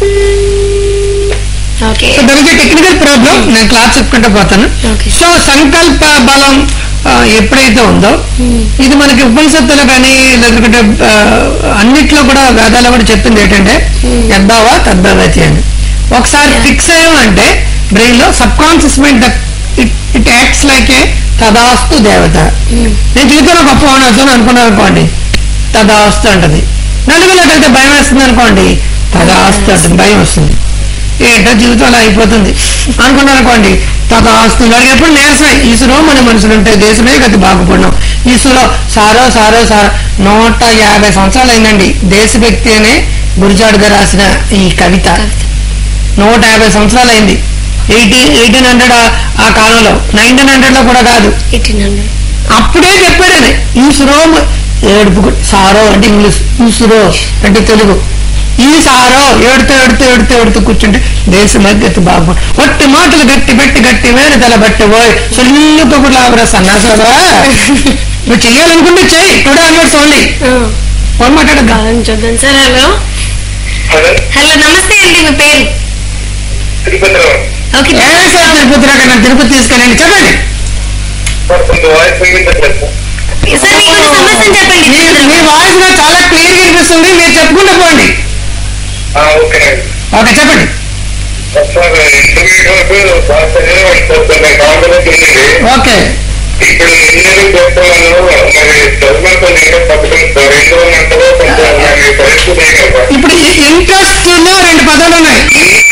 okay so దానికి టెక్నికల్ ప్రాబ్లం నేను క్లాస్ చెప్పుకుంటూ పోతాను Okay. సో సంకల్ప బలం ఆ, ఎప్పుడైతే ఉందో ఇది మనకి ఉపనిషత్తులు కానీ లేదంటే ఆ, అన్నిట్లో కూడా వేదాలు కూడా చెప్పింది ఏంటంటే యద్భావ తద్భవతి అని ఒకసారి ఫిక్స్ అయ్యామంటే బ్రెయిన్ లో subconscious mind it acts like a తదాస్తు దేవత నేను జీవితంలో గొప్ప అవుతాను అనుకున్నాను అనుకోండి తదాస్తు అంటది నలుగులకైతే భయం వేస్తుంది అనుకోండి తదాస్తు అంటుంది భయం వస్తుంది ఏంటో జీవితం అలా అయిపోతుంది అనుకున్నాను అనుకోండి తదాస్తు వాడికి ఎప్పుడు నేర్సమే ఈశ్వరో మన మనుషులు ఉంటే దేశమే గతి బాగుపడినాం ఈశ్వరో సారో సారో సారో నూట యాభై సంవత్సరాలు అయిందండి దేశభక్తి అనే గురిజాడుగా రాసిన ఈ కవిత నూట యాభై సంవత్సరాలు అయింది ఎయిటీన్ ఎయిటీన్ హండ్రెడ్ ఆ కాలంలో నైన్టీన్ హండ్రెడ్ లో కూడా కాదు ఎయిటీన్ హండ్రెడ్ అప్పుడే చెప్పాడు ఆయన ఈశ్వరో ఏడుపు గు- సారో అంటే ఇంగ్లీష్ ఈశ్వరో అంటే తెలుగు ఈ సారో ఏడుతూ ఏడుతూ ఏడుతూ ఏడుతూ కూర్చుంటే దేశం గతి బాగు ఒట్టి మాటలు గట్టి పెట్టి గట్టి వేరు తల బట్టి పోయి సొల్లుతో కూడా లాభరా సన్నాసరా నువ్వు చెయ్యాలనుకుంటే చెయ్యి టుడే అన్వర్డ్స్ ఓన్లీ ఫోన్ మాట్లాడద్దా కాల్ అని చూద్దాం సార్ హలో హలో హలో నమస్తే అండి మీ పేరు తిరుపతిలో ఓకే ఏ సార్ తిరుపతి రాక తిరుపతి తీసుకెళ్ళండి చెప్పండి సార్ కొంచెం వాయిస్ వినిపించట్లేదు సార్ మీ కొంచెం సమస్యను చెప్పండి మీ- మీ వాయిస్ నాకు చాలా క్లియర్ గా వినిపిస్తుంది మీరు చెప్పుకుంటూ పోండి ఆ, ఓకేనండి ఓకే చెప్పండి సార్ ఇంటర్మీడియట్ వరకు బాగా చదివాను సార్ కొన్ని కాంపిటెన్స్ ఉంది ఓకే ఇప్పుడు ఇంజనీరింగ్ చేస్తున్నాను మరి చదువుతో ఇంకా పథకం సార్ ఎందువల్ల అంటారో కొంచెం మరి పరిస్థితి ఏంటి సార్ ఇప్పుడు ఇంట్రెస్ట్ లో రెండు పదాలు ఉన్నాయి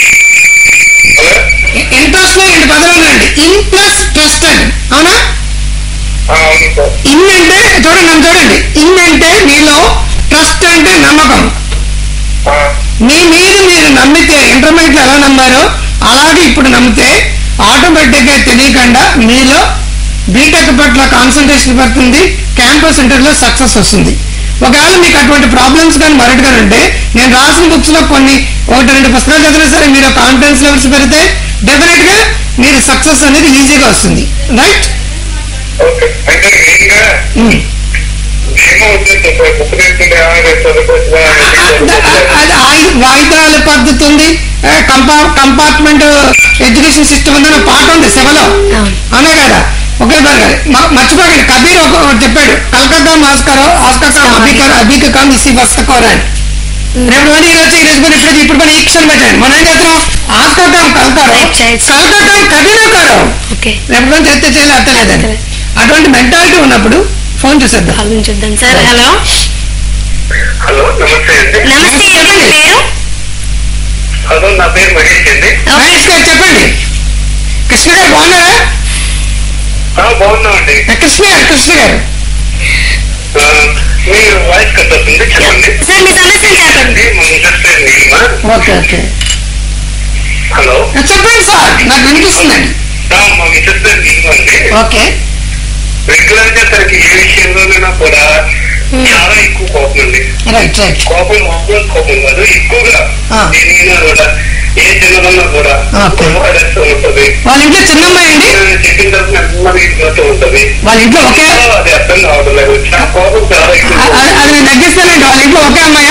హలో ఇంట్రెస్ట్ లో రెండు పదాలు ఉన్నాయండి ఇన్ ప్లస్ ట్రస్ట్ అని అవునా ఆ, అవును సార్ ఇన్ అంటే చూడండి నన్ను చూడండి ఇన్ అంటే మీలో ట్రస్ట్ అంటే నమ్మకం ఆ, మీ మీద మీరు నమ్మితే ఇంటర్మీడియట్ ఎలా నమ్మారో అలాగే ఇప్పుడు నమ్మితే ఆటోమేటిక్ గా తెలియకుండా మీలో బీటెక్ పట్ల కాన్సన్ట్రేషన్ పడుతుంది క్యాంపస్ ఇంటర్లో సక్సెస్ వస్తుంది ఒకవేళ మీకు అటువంటి ప్రాబ్లమ్స్ కానీ మరొకటి కానీ ఉంటే నేను రాసిన బుక్స్ లో కొన్ని ఒకటి రెండు పుస్తకాలు చదివినా సరే మీరు కాన్ఫిడెన్స్ లెవెల్స్ పెడితే డెఫినెట్ గా మీరు సక్సెస్ అనేది ఈజీగా వస్తుంది రైట్ ఓకే అంటే మెయిన్గా ఏమో ఉద్దేశం బుక్ నేర్చుకుంటే ఏమైనా చదువుకోవచ్చుగా అది ఆయి- వాయిదాల పద్ధతి ఉంది ఆ, కంపా కంపార్ట్మెంట్ ఎడ్యుకేషన్ సిస్టమ్ ఉంది అనే పాట ఉంది సెవలో అవును. అవునా కదా ఒకే బార్ గారు మ- మర్చిపోకండి కబీర్ ఒక ఒకటి చెప్పాడు కలకత్తా మాస్కరో ఆస్కర్ అభికర్ అభిక కామ్ ఇసి వస్తకోర్ అని రేపు మళ్ళీ ఈరోజు ఈరోజు పని ఇప్పుడు ఇప్పుడు పని ఈ క్షణం పెట్టండి మనం ఏం చేస్తున్నాం ఆస్కర్ కామ్ కలకారో Right, right. కలకత్తా కబీర్ కారో ఓకే రేపు నుంచి ఎత్తే చేయాలి అర్థలేదని అటువంటి మెంటాలిటీ ఉన్నప్పుడు ఫోన్ చేసేద్దాం కాల్ నుంచి చూద్దాం సార్ హలో హలో నమస్తే అండి నమస్తే ఏంటి మీ పేరు హలో నా పేరు మహేష్ అండి మహేష్ గారు చెప్పండి కృష్ణ గారు బాగున్నారా ఆ, బాగున్నామండి కృష్ణ గారు కృష్ణ గారు ఆ, మీ వాయిస్ కట్ అవుతుంది చెప్పండి సార్ మీ సమస్యను చెప్పండి అండి మా మిస్టర్ పేరు నీలిమా ఓకే ఓకే హలో చెప్పండి సార్ నాకు వినిపిస్తుందండి ఆ, మా మిస్టర్ పేరు నీలిమా అండి ఓకే రెగ్యులర్ గా తనకి ఏ విషయంలోనైనా కూడా చాలా ఎక్కువ కోపం అండి రైట్ రైట్ కోపం మామూలు కోపం కాదు ఎక్కువగా ఆ. దేనికైనా కూడా ఏ చిన్నదన్నా కూడా ఓకే. కోపడేస్తూ ఉంటది వాళ్ళ ఇంట్లో చిన్న అమ్మాయి అండి చెప్పిన తర్వాత నెమ్మది ఇగ్నోతూ ఉంటది వాళ్ళ ఇంట్లో ఒకే అది అర్థం కావడం లేదు నా కోపం చాలా ఎక్కువ అ- అది అది నేను తగ్గిస్తానండి వాళ్ళ ఇంట్లో ఒకే అమ్మాయా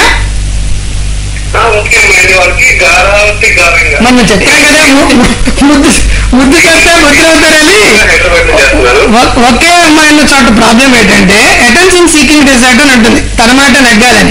ఆ, ముఖ్యమైన వాళ్ళకి గారావతి గారంగా మరి నువ్వు చెప్పాను కదా ము- ము- ముద్దు ముద్దు చెప్తే ముద్రవుతారని హైదరాబాద్ చేస్తున్నారు ఒ- ఒకే అమ్మాయి ఉన్న చోట ప్రాబ్లం ఏంటంటే అటెన్షన్ సీకింగ్ డిజార్డర్ అని ఉంటుంది తన మాట నగ్గాలని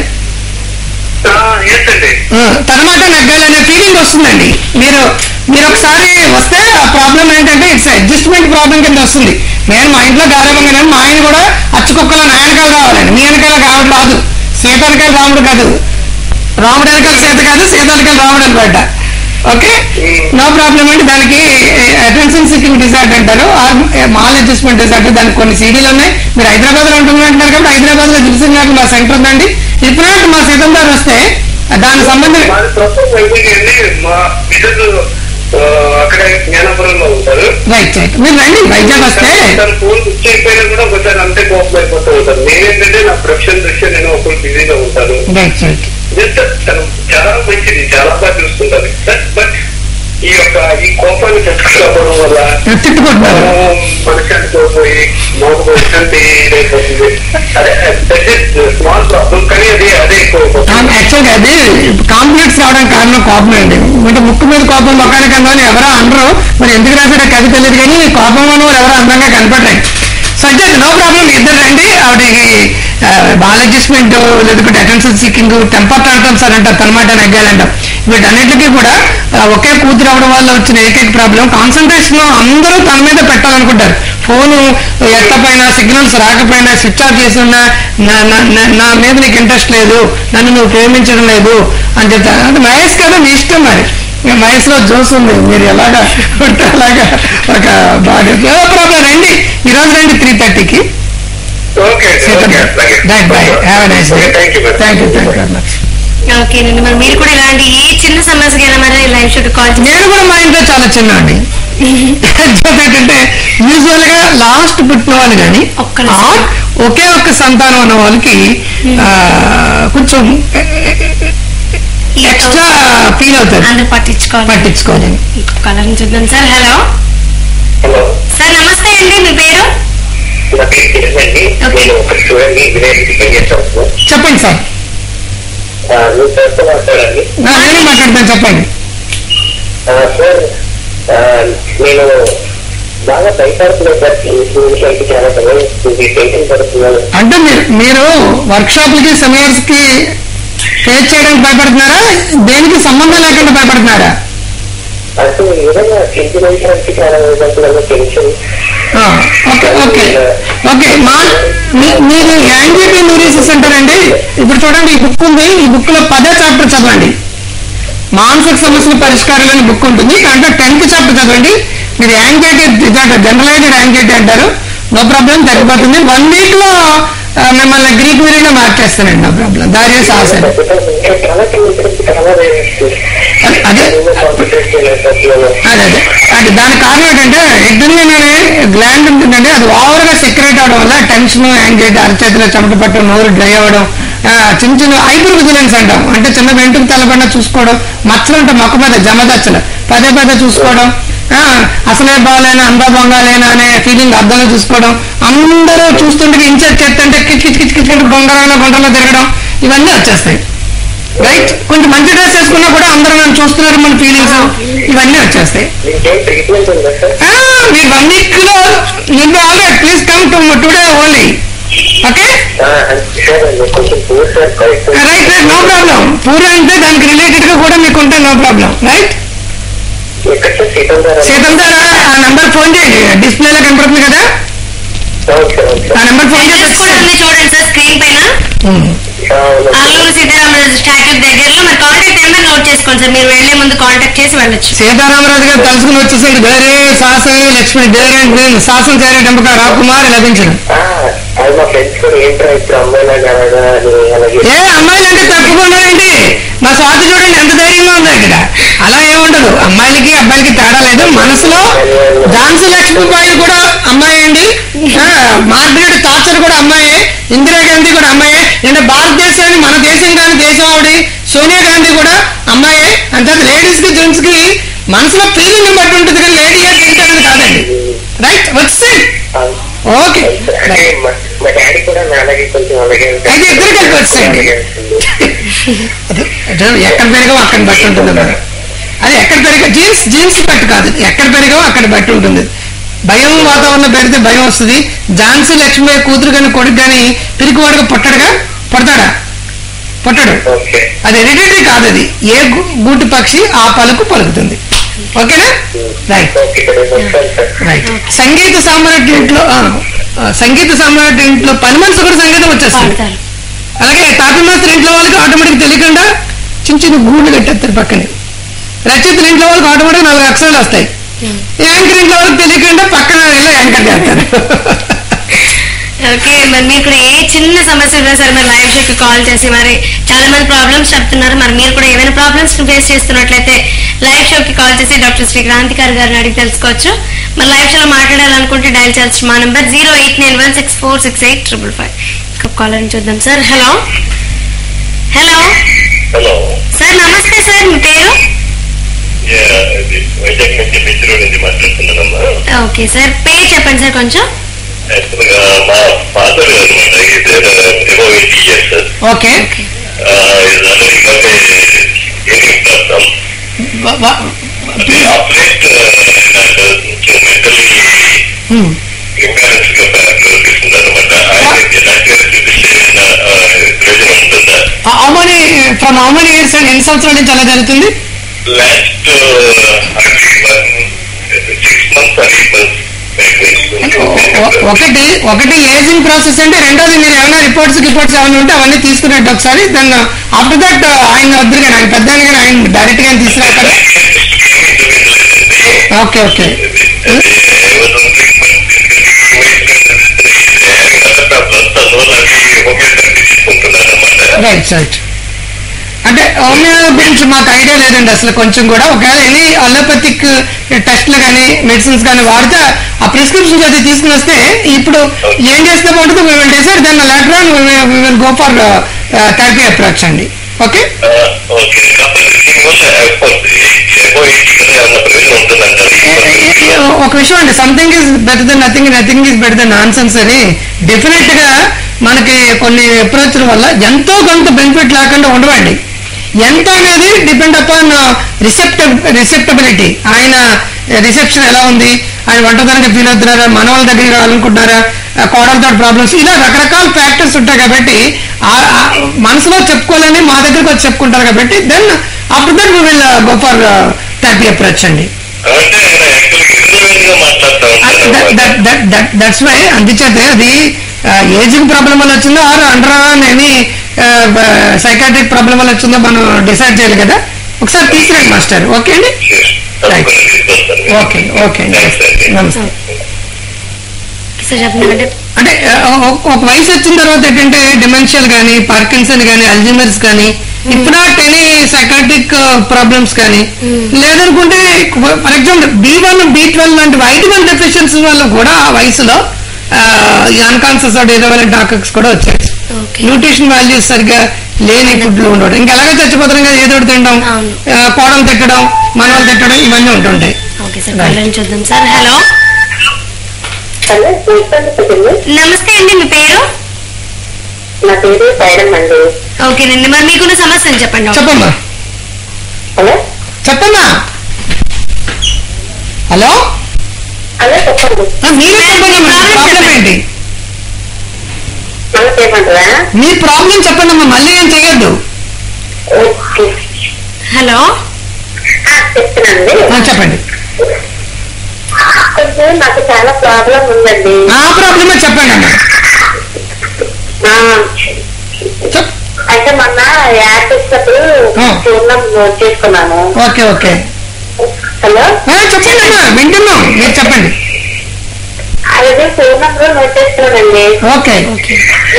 ఎస్ అండి ఆ, తన మాట నగ్గాలనే ఫీలింగ్ వస్తుందండి మీరు మీరు ఒకసారి వస్తే ఆ ప్రాబ్లం ఏంటంటే ఇట్స్ అడ్జస్ట్మెంట్ ప్రాబ్లం కింద వస్తుంది నేను మా ఇంట్లో గారవంగానే మా ఆయన కూడా అచ్చుకుక్కల నా వెనకాల రావాలండి మీ వెనకాల రావడం రాదు సీత వెనకాల రాముడు కాదు రాముడు వెనకాల సీత కాదు సీత వెనకాల రాముడు అనమాట ఓకే నో ప్రాబ్లం అండి దానికి అటెన్షన్ సీకింగ్ డిజార్డర్ అంటారు మాల్ అడ్జస్ట్మెంట్ డిజార్డర్ దానికి కొన్ని సీడీలు ఉన్నాయి మీరు హైదరాబాద్ లో ఉంటున్నారు అంటున్నారు కాబట్టి హైదరాబాద్ లో దిల్సింగ్ మా సెంటర్ ఉందండి ఇప్పుడు మా సీతం గారు వస్తే దానికి సంబంధించి మాది ప్రస్తుతం వైజాగ్ అండి మా మిసెస్ అక్కడ జ్ఞానపురంలో ఉంటారు రైట్ రైట్ మీరు రండి వైజాగ్ వస్తే తన ఫోన్ స్విచ్ అయిపోయినా కూడా ఒకసారి అంతే కోపం అయిపోతూ ఉంటాను నేనేంటంటే నా ప్రొఫెషన్ దృష్ట్యా నేను ఒకరు బిజీగా ఉంటాను రైట్ రైట్ జస్ట్ తను చాలా మంచిది చాలా బాగా చూసుకుంటాను బట్ ఈ యొక్క ఈ కోపాన్ని తెచ్చుకోవడం వల్ల తిట్టుకుంటున్నారు మనశాంతి కోల్పోయి మూడు మనశాంతి ఇదైపోతుంది అదే స్మాల్ ప్రాబ్లం కానీ అది అదే ఎక్కువ అయిపోతుంది యాక్చువల్గా అది కాంప్లెక్స్ రావడానికి కారణం కోపం అండి అంటే ముక్కు మీద కోపం మొక్కనికన్నా ఎవరో అనరు మరి ఎందుకు రాశారో కథ తెలియదు కానీ కోపం ఉన్న వాళ్ళు ఎవరో అందంగా కనపడలేదు సజ్జత్ నో ప్రాబ్లం ఇద్దరు రండి ఆవిడకి బాల్ అడ్జస్ట్మెంట్ లేకపోతే అటెన్షన్ సీకింగ్ టెంపర్ టాంట్రమ్స్ అని అంటారు తనమాట నెగ్గాలంటాం వీటన్నిటికీ కూడా ఆ, ఒకే కూతురు అవడం వల్ల వచ్చిన ఏకైక ప్రాబ్లం కాన్సన్ట్రేషన్ అందరూ తన మీద పెట్టాలనుకుంటారు ఫోను ఎత్తపోయినా సిగ్నల్స్ రాకపోయినా స్విచ్ ఆఫ్ చేసి ఉన్నా నా- నా- నా- నా మీద నీకు ఇంట్రెస్ట్ లేదు నన్ను నువ్వు ప్రేమించడం లేదు అని చెప్తారు అంటే మహేష్ కదా మీ ఇష్టం మరి ఇక మహేష్ లో జోస్ ఉంది మీరు ఎలాగా ఉంటే అలాగా ఒక బాడీ ప్రాబ్లం రండి ఈ రోజు రండి త్రీ థర్టీకి okay okay right bye have a nice day thank you thank you thank you very much ఓకేనండి మరి మీరు కూడా ఇలాంటి ఏ చిన్న సమస్యకైనా మరి లైవ్ షూట్ కాల్ చేసి నేను కూడా మా ఇంట్లో చాలా చిన్న అండి ఏంటంటే యూజువల్ గా లాస్ట్ పుట్టిన వాళ్ళు కానీ ఒక్క నిమిషం. ఒకే ఒక్క సంతానం ఉన్న వాళ్ళకి ఆ, కొంచెం ఎక్స్ట్రా ఫీల్ అవుతారు అందరు పట్టించుకోవాలి పట్టించుకోవాలని ఇంకొక కలర్ చూద్దాం సార్ హలో హలో సార్ నమస్తే అండి మీ పేరు నా పేరు కిరణ్ అండి Okay. నేను ఒక స్టూడెంట్ విలేజ్ పనిచేస్తాను చెప్పండి సార్ నువ్వు చేస్తూ మాట్లాడాలి నా నేను మాట్లాడతాను చెప్పండి సార్ ఆ, నేను బాగా భయపడుతున్నాను సార్ ఈ విషయానికి చాలా సమయం ఇది టెన్షన్ పడుతున్నాను అంటే మీరు మీరు వర్క్ షాప్లకి సెమినార్స్ కి ఫేస్ చేయడానికి భయపడుతున్నారా దేనికి సంబంధం లేకుండా భయపడుతున్నారా అంటే ఏదైనా సెంటిమెంటాలిటీ చాలా విధంగా టెన్షన్ ఆ, ఓకే ఓకే ఓకే మా మీ- మీరు యాంగ్జైటీ న్యూరిసిస్ అంటారండి ఇప్పుడు చూడండి ఈ బుక్ ఉంది ఈ బుక్ లో పదో చాప్టర్ చదవండి మానసిక సమస్యల పరిష్కారాలు అని బుక్ ఉంటుంది దాంట్లో టెన్త్ చాప్టర్ చదవండి మీరు యాంగ్జైటీ జనరలైజ్డ్ యాంగ్జైటీ అంటారు నో ప్రాబ్లం తగ్గిపోతుంది వన్ వీక్ లో ఆ, మిమ్మల్ని గ్రీక్ మీడియంలో మార్చేస్తానండి నో ప్రాబ్లం దారి సాహసం చాలా చిన్న చాలా అదే అదే అదే అంటే దానికి కారణం ఏంటంటే ఎగ్జామ్లోనే గ్లాండ్ ఉంటుందంటే అది ఓవర్గా సెక్రేట్ అవడం వల్ల టెన్షన్ యాంగ్జైటీ అరచేతిలో చెమట పట్టడం నోరు డ్రై అవ్వడం ఆ, చిన్న చిన్న హైపర్ విజిలెన్స్ అంటాం అంటే చిన్న వెంట్రుకు తెల్లబడిన చూసుకోవడం మచ్చలు ఉంటాయి మొక్క మీద జమదచ్చలు పదే పదే చూసుకోవడం ఆ, అసలే బాగాలేనా అందా బొంగాలేనా అనే ఫీలింగ్ అర్థంలో చూసుకోవడం అందరూ చూస్తుంటే ఇన్సెట్ చేస్తుంటే కిచ్ కిచ్ కిచ్ కిచ్ బొంగరంలో గుంటలో తిరగడం ఇవన్నీ వచ్చేస్తాయి రైట్ కొంచెం మంచి డ్రెస్ వేసుకున్నా కూడా అందరూ నన్ను చూస్తున్నారు మన ఫీలింగ్స్ ఇవన్నీ వచ్చేస్తాయి ఇంకేం ట్రీట్మెంట్ ఉందా సార్ ఆ, మీరు వన్ వీక్ లో మీరు already please come to today only okay sir కొంచెం poor sir correct right right no problem పూర అంటే దానికి రిలేటెడ్ గా కూడా మీకు ఉంటే నో ప్రాబ్లం రైట్ ఎక్కడ సార్ సీతం సార్ సీతం సార్ ఆ నంబర్ ఫోన్ చేయండి డిస్ప్లేలో కనపడుతుంది కదా అవును సార్ అవును ఆ సార్ నంబర్ ఫోన్ అడ్రస్ చేసి కూడా ఉంది చూడండి సార్ స్క్రీన్ పైన అవును సార్ అల్లూరు సీతారామరాజు స్టాట్యూ దగ్గరలో మరి కాంటాక్ట్ నెంబర్ నోట్ చేసుకోండి సార్ మీరు వెళ్లే ముందు కాంటాక్ట్ చేసి వెళ్ళొచ్చు సీతారామరాజు గారు తలుచుకుని వచ్చేసరికి వేరే శాసన లక్ష్మి దేరే నేను శాసన చేరే టెంపక రాకుమార్ లభించను ఆ, అది మా ఫ్రెండ్స్ కూడా ఏంట్రా ఇప్పుడు అమ్మాయిలా కాదా అని అలాగే ఏ అమ్మాయిలు అంటే తక్కువ ఉన్నారండి మా స్వాతి చూడండి ఎంత ధైర్యంగా ఉందో ఇక్కడ అలా ఏముండదు అమ్మాయిలకి అబ్బాయిలకి తేడా లేదు మనసులో ఝాన్సీ లక్ష్మీబాయి కూడా అమ్మాయి అండి ఆ, మార్గరెట్ థాచర్ కూడా అమ్మాయే ఇందిరాగాంధీ కూడా అమ్మాయే అంటే భారతదేశాన్ని మన దేశం కానీ దేశం ఆవిడ సోనియా గాంధీ కూడా అమ్మాయే అంటే లేడీస్ కి జెంట్స్ కి మనసులో ఫీలింగ్ బట్టి ఉంటుంది కానీ లేడీ జెంట్స్ అనేది కాదండి రైట్ వచ్చి ఓకే అంటే మా మా డాడీ కూడా నాన్నకి కొంచెం అలాగే ఉంటాడు. అయితే ఇద్దరు కలిపి వచ్చేయండి. అలాగే ఉంటుంది. అంటే ఎక్కడ పెరిగామో అక్కడ బట్టి ఉంటుంది మరి అది ఎక్కడ పెరిగా జీన్స్ జీన్స్ బట్టి కాదు ఎక్కడ పెరిగామో అక్కడ బట్టి ఉంటుంది భయం వాతావరణం పెరిగితే భయం వస్తుంది ఝాన్సీ లక్ష్మి కూతురు కానీ కొడుకు కానీ పిరికివాడుగా పుట్టడుగా పుడతాడా పుట్టడు ఓకే అది హెరిడిటరీ కాదు అది ఏ గు- గూటి పక్షి ఆ పలుకు పలుకుతుంది ఓకేనా రైట్ ఓకే సార్ వస్తాను సార్ రైట్ సంగీత సామ్రాట్ ఇంట్లో ఆ, ఆ, సంగీత సామ్రాట్ ఇంట్లో పని మనిషి కూడా సంగీతం వచ్చేస్తుంది పాడతారు అలాగే తాపి మాస్టర్ ఇంట్లో వాళ్ళకి ఆటోమేటిక్ తెలియకుండా చిన్న చిన్న గూళ్ళు కట్టేస్తారు పక్కనే రచయితల ఇంట్లో వాళ్ళకి ఆటోమేటిక్ నాలుగు అక్షరాలు వస్తాయి యాంకర్ ఇంట్లో వాళ్ళకి తెలియకుండా పక్కన వెళ్ళి యాంకర్ చేస్తారు ఓకే మరి మీరు కూడా ఏ చిన్న సమస్య ఉన్నా సరే మరి లైవ్ షోకి కాల్ చేసి మరి చాలా మంది ప్రాబ్లమ్స్ చెప్తున్నారు మరి మీరు కూడా ఏమైనా ప్రాబ్లమ్స్ ఫేస్ చేస్తున్నట్లయితే లైవ్ షోకి కాల్ చేసి డాక్టర్ శ్రీ క్రాంతికారి గారిని అడిగి తెలుసుకోవచ్చు మరి లైవ్ షోలో మాట్లాడాలనుకుంటే డయల్ చేయాల్సిన మా number zero eight nine one six four six eight triple five caller చూద్దాం sir hello hello hello sir నమస్తే సార్ మీ పేరు వైజాగ్ నుంచి మిత్రుడు నుంచి మాట్లాడుతున్నానమ్మా ఓకే సార్ పేరు చెప్పండి సార్ కొంచెం యాక్చువల్గా మా ఫాదర్ అనమాట above eighty years okay is already got a hearing problem. The operate uh, mentally imbalance గా ప్రవర్తిస్తున్నారు అనమాట ఆయనకి ఎలాంటి చూపించిన ప్రయోజనం ఉంటుందా how many from how many years and ఎన్ని సంవత్సరాల నుంచి అలా జరుగుతుంది last hardly one six months or eight months ఒ- ఒకటి ఒకటి ఏజింగ్ ప్రాసెస్ అంటే రెండోది మీరు ఏమైనా రిపోర్ట్స్ రిపోర్ట్స్ ఏమైనా ఉంటే అవన్నీ తీసుకున్నట్టు ఒకసారి దాన్ని ఆఫ్టర్ దట్ ఆయన వద్దరు కానీ ఆయన పెద్ద ఆయన ఆయన డైరెక్ట్ గా తీసుకురాక ఓకే ఓకే రైట్ రైట్ అంటే హోమియో గురించి మాకు ఐడియా లేదండి అసలు కొంచెం కూడా ఒకవేళ ఎనీ అలోపతిక్ టెస్ట్లు కానీ మెడిసిన్స్ కానీ వాడితే ఆ ప్రిస్క్రిప్షన్స్ అయితే తీసుకుని వస్తే ఇప్పుడు ఏం చేస్తే బాగుంటుందో వీ విల్ డిసైడ్ దాన్ని later on we will go for therapy approach అండి ఓకే ఓకే కాబట్టి దీనివల్ల ఏమన్నా ప్రయోజనం ఉంటుందంటారు ఒక విషయం అండి something is better than nothing nothing is better than nonsense అని డెఫినెట్ గా మనకి కొన్ని అప్రోచ్ల వల్ల ఎంతో కొంత బెనిఫిట్ లేకుండా ఉండవండి ఎంత అనేది డిపెండ్ అపాన్ రిసెప్ట రిసెప్టబిలిటీ ఆయన రిసెప్షన్ ఎలా ఉంది ఆయన వంటదానికి ఫీల్ అవుతున్నారా మన వాళ్ళ దగ్గరికి రావాలనుకుంటున్నారా ఆ కోడలతో ప్రాబ్లమ్స్ ఇలా రకరకాల ఫ్యాక్టర్స్ ఉంటాయి కాబట్టి ఆ- ఆ మనసులో చెప్పుకోవాలని మా దగ్గరకు వచ్చి చెప్పుకుంటారు కాబట్టి then after that we will go for therapy approach అండి అంటే ఆయన యాక్చువల్గా ఎదురుగా మాట్లాడుతూ ఉంటారు దట్స్ వై అందుచేత అది ఏజింగ్ ప్రాబ్లం వల్ల వచ్చిందో or under any psychiatric problem వల్ల వచ్చిందో మనం డిసైడ్ చేయాలి కదా ఒకసారి తీసుకురండి మాస్టర్ ఓకే అండి ఓకే ఓకే అండి నమస్తే సార్ చెప్పండి అంటే అంటే ఆ, ఒక- ఒక వయసు వచ్చిన తర్వాత ఏంటంటే డిమెన్షియల్ కానీ పార్కిన్సన్ కానీ అల్జిమర్స్ కానీ ఇప్పుడు ఎనీ సైకాట్రిక్ ప్రాబ్లమ్స్ కానీ లేదనుకుంటే for example B one B twelve లాంటి వైటమిన్ డెఫిషియన్సీ వల్ల కూడా ఆ వయసులో అన్కాన్షియస్ డేరవల్ డాక్టర్స్ కూడా వచ్చాయి ఓకే న్యూట్రిషన్ వాల్యూస్ సరిగ్గా లేని ఫుడ్లు ఉండడం ఇంకా ఎలాగో చచ్చిపోతాం కదా ఏదో ఒకటి తినడం అవును. ఆ, కోడలు తిట్టడం మనవలు తిట్టడం ఇవన్నీ ఉంటుంటాయి ఓకే సార్ కాలర్ చూద్దాం సార్ హలో హలో చెప్పండి నమస్తే అండి మీ పేరు నా పేరు సైరం అండి ఓకేనండి మరి మీకున్న సమస్యను చెప్పండి డాక్టర్. చెప్పమ్మా హలో చెప్పమ్మా హలో హలో చెప్పండి ఆ, మీరే చెప్పండి అమ్మా ప్రాబ్లం ఏంటి మళ్ళీ చేయమంటారా మీ ప్రాబ్లం చెప్పండి అమ్మా మళ్ళీ ఏం చేయొద్దు ఓకే హలో ఆ, చెప్తున్నానండి ఆ, చెప్పండి కొంచెం నాకు చాలా ప్రాబ్లం ఉందండి ఆ ప్రాబ్లమే చెప్పండి అమ్మా ఆ, చెప్ అయితే మొన్న యాడ్ చేసినప్పుడు ఆ. పూర్ణం నోట్ చేసుకున్నాను ఓకే ఓకే హలో ఆ, చెప్పండి అమ్మా వింటున్నాం మీరు చెప్పండి అదే పూర్ణంలో నోట్ చేసుకున్నానండి ఓకే ఓకే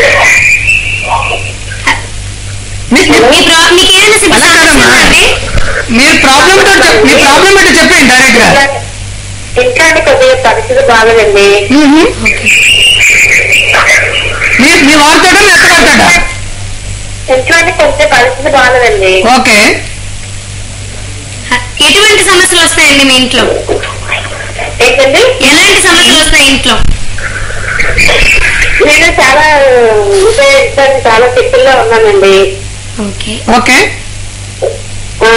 మీ- మీ ప్రా మీకు ఏదైనా సింపుల్ అలా సమస్య కాదమ్మా. ఉందండి మీరు ప్రాబ్లం మీ ప్రాబ్లం ఏంటో చెప్పండి డైరెక్ట్ గా ఇంకా అంటే కొద్దిగా పరిస్థితి బాగలేదండి మ్మ్. మీ మీ వారితోట మీ అత్తగారితోట ఇంట్లో అంటే కొంచెం పరిస్థితి బాగలేదండి ఓకే ఎటువంటి సమస్యలు వస్తాయండి మీ ఇంట్లో ఏంటండి ఎలాంటి సమస్యలు వస్తాయి ఇంట్లో నేను చాలా ఉపయోగించాను చాలా చిక్కుల్లో ఉన్నానండి ఓకే ఓకే ఆ,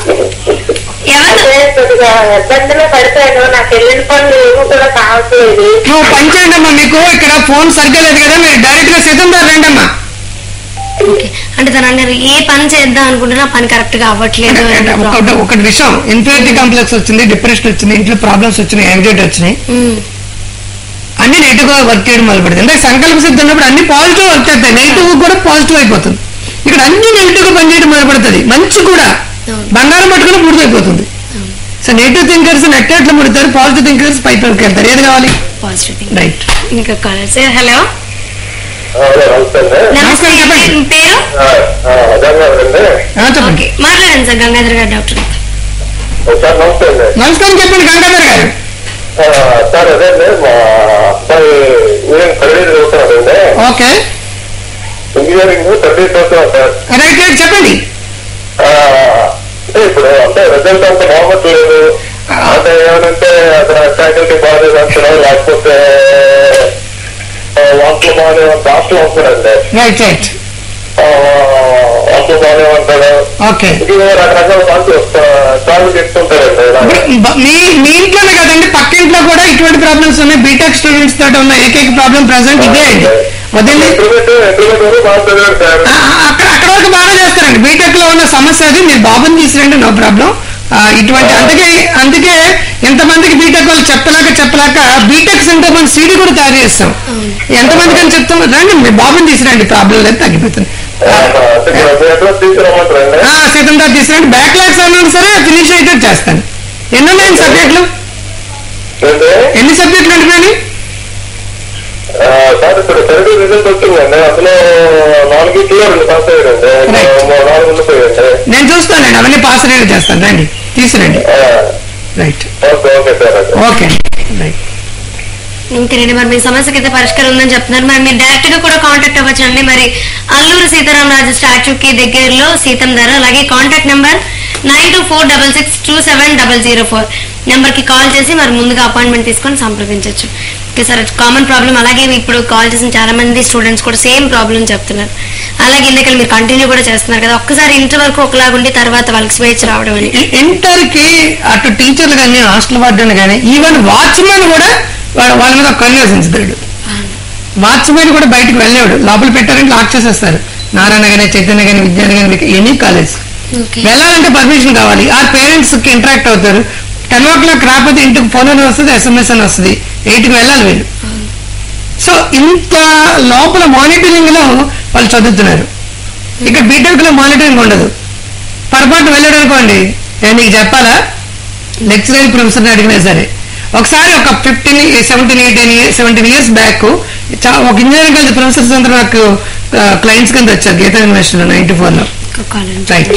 ఎవరు అదే కొద్దిగా ఇబ్బందులు పడిపోయాను నాకు వెళ్ళిన పనులు ఏమీ కూడా కావట్లేదు నువ్వు పని చేయండి అమ్మా మీకు ఇక్కడ ఫోన్ సరిగ్గా లేదు కదా మీరు డైరెక్ట్ గా సిద్ధం దారి రండి అమ్మా ఓకే అంటే తను అన్నారు ఏ పని చేద్దాం అనుకుంటున్నా పని కరెక్ట్ గా అవ్వట్లేదు అనే ఒకటి problem. ఒకటి విషయం ఇన్ఫినిటీ కాంప్లెక్స్ వచ్చింది డిప్రెషన్ వచ్చింది ఇంట్లో ప్రాబ్లమ్స్ వచ్చినాయి యాంగ్జైటీ వచ్చినాయి మ్మ్. అన్ని నెగిటివ్ గా వర్క్ చేయడం మొదలు పెడుతుంది అంటే సంకల్ప సిద్ధి ఉన్నప్పుడు అన్ని పాజిటివ్ వర్క్ చేస్తాయి నెగిటివ్ కూడా పాజిటివ్ అయిపోతుంది ఇక్కడ అన్ని నెగిటివ్ గా పనిచేయడం మొదలు పెడుతుంది మంచి కూడా అవును. బంగారం పట్టుకుని బూడిదైపోతుంది అవును. సో నెగిటివ్ థింకర్స్ నెట్టేట్లు ముడతారు పాజిటివ్ థింకర్స్ పైకి వెళ్తారు ఏది కావాలి పాజిటివ్ థింగ్ రైట్ ఇంకా కాలర్ సార్ హలో హలో నమస్తే అండి నమస్తే చెప్పండి. మీ పేరు అదండి చెప్పండి ఓకే మాట్లాడండి సార్ గంగాధర్ గారు డాక్టర్ సార్ నమస్తే అండి నమస్కారం చెప్పండి గంగాధర్ గారు ఆ, సార్ అదే అండి మా అబ్బాయి నేను థర్డ్ ఇయర్ చదువుతున్నానండి ఓకే ఇంజనీరింగ్ థర్డ్ ఇయర్ చదువుతున్నాను సార్ రైట్ రైట్ చెప్పండి ఆ, అంటే ఇప్పుడు అంటే రిజల్ట్ అంత బాగోట్లేదు అంటే ఏమంటే అక్కడ ఫ్యాకల్టీ బాగాలేదు అంటున్నారు లేకపోతే ఆ, వాటిలో బాగానే హాస్టల్ ఉంటున్నాడండి రైట్ రైట్ వాటిలో బాగానే ఉంటాడు ఓకే ఇది రకరకాల వాళ్ళు సాల్వ్ చేస్తుంటారండి ఇలాగా. బ- మీ మీ ఇంట్లోనే కదండి పక్క ఇంట్లో కూడా ఇటువంటి ప్రాబ్లమ్స్ ఉన్నాయి బీటెక్ స్టూడెంట్స్ తోటి ఉన్న ఏకైక ప్రాబ్లం ప్రజెంట్ ఇదే అండి వదిలి ఇంటర్మీడియట్ ఇంటర్మీడియట్ వరకు బాగా చదివాడు సార్ ఆ, ఆ, అక్కడ అక్కడ వరకు బాగా చేస్తారండి బీటెక్ లో ఉన్న సమస్య అది మీరు బాబుని తీసుకురండి నో ప్రాబ్లం ఇటువంటి అందుకే అందుకే ఎంతమందికి బీటెక్ వాళ్ళు చెప్పలేక చెప్పలేక బీటెక్ సెంటర్ మనం సీడీ కూడా తయారు చేస్తాం ఎంతమందికి అని చెప్తాం రండి మీరు బాబుని తీసుకురండి ప్రాబ్లం లేదు తగ్గిపోతుంది ఎట్లా తీసుకురమ్మంటారండి ఆ, సీతం దాకా తీసుకురండి బ్యాక్ లాగ్స్ అన్నా సరే ఫినిష్ అయితే చేస్తాను ఎన్ని ఉన్నాయండి సబ్జెక్టులు ఏంటి ఎన్ని సబ్జెక్టులు ఉంటున్నాయి ఆ, సార్ ఇప్పుడు థర్డ్ రిజల్ట్ వచ్చిందండి అందులో నాలుగిట్లో రెండు పాస్ అయ్యాడండి Right. మూ- నాలుగు ఉండిపోయాయండి నేను చూస్తానండి అవన్నీ పాస్ రేట్ చేస్తాను రండి తీసుకురండి ఆ, right okay okay sir okay okay right ఇంకేనండి మరి మీ సమస్యకి అయితే పరిష్కారం ఉందని చెప్తున్నారు మరి మీరు డైరెక్ట్ గా కూడా కాంటాక్ట్ అవ్వచ్చు అండి మరి అల్లూరు సీతారామరాజు స్టాచ్యూకి దగ్గరలో సీతం ధర అలాగే contact number nine two four double six two seven double zero four number కి కాల్ చేసి మరి ముందుగా అపాయింట్మెంట్ తీసుకొని సంప్రదించవచ్చు ఓకే సార్ కామన్ ప్రాబ్లం అలాగే ఇప్పుడు కాల్ చేసిన చాలా మంది స్టూడెంట్స్ కూడా సేమ్ ప్రాబ్లం చెప్తున్నారు అలాగే ఇందాక మీరు కంటిన్యూ కూడా చేస్తున్నారు కదా ఒక్కసారి ఇంటర్ వరకు ఒకలాగుండి తర్వాత వాళ్ళకి స్వేచ్ఛ రావడం అని ఇంటర్ కి అటు టీచర్లు కానీ హాస్టల్ వార్డెన్ కానీ ఈవెన్ వాచ్మెన్ కూడా వాళ్ళ వాళ్ళ మీద కన్నేసి ఉంచుతాడు వాచ్మెన్ కూడా బయటకు వెళ్ళేవాడు లోపల పెట్టారంటే లాక్ చేసేస్తారు నారాయణ కానీ చైతన్య కానీ విజ్ఞాన కానీ ఎనీ కాలేజ్ ఓకే వెళ్ళాలంటే పర్మిషన్ కావాలి ఆ పేరెంట్స్ కి ఇంటరాక్ట్ అవుతారు టెన్ ఓ క్లాక్ రాకపోతే ఇంటికి ఫోన్ అని వస్తుంది ఎస్ఎంఎస్ అని వస్తుంది ఎయిట్కి వెళ్ళాలి వీళ్ళు సో ఇంత లోపల మానిటరింగ్ లో వాళ్ళు చదువుతున్నారు ఇక్కడ బీటెక్ లో మానిటరింగ్ ఉండదు పొరపాటు వెళ్ళాడు అనుకోండి నేను నీకు చెప్పాలా లెక్చరర్ ప్రొఫెసర్ని అడిగినా సరే ఒకసారి ఒక fifteen seventeen eighteen seventeen years back ఒక ఇంజనీరింగ్ కాలేజ్ ప్రొఫెసర్స్ అందరూ నాకు క్లయింట్స్ కింద వచ్చారు గీతా యూనివర్సిటీలో నైన్టీ ఫోర్లో రైట్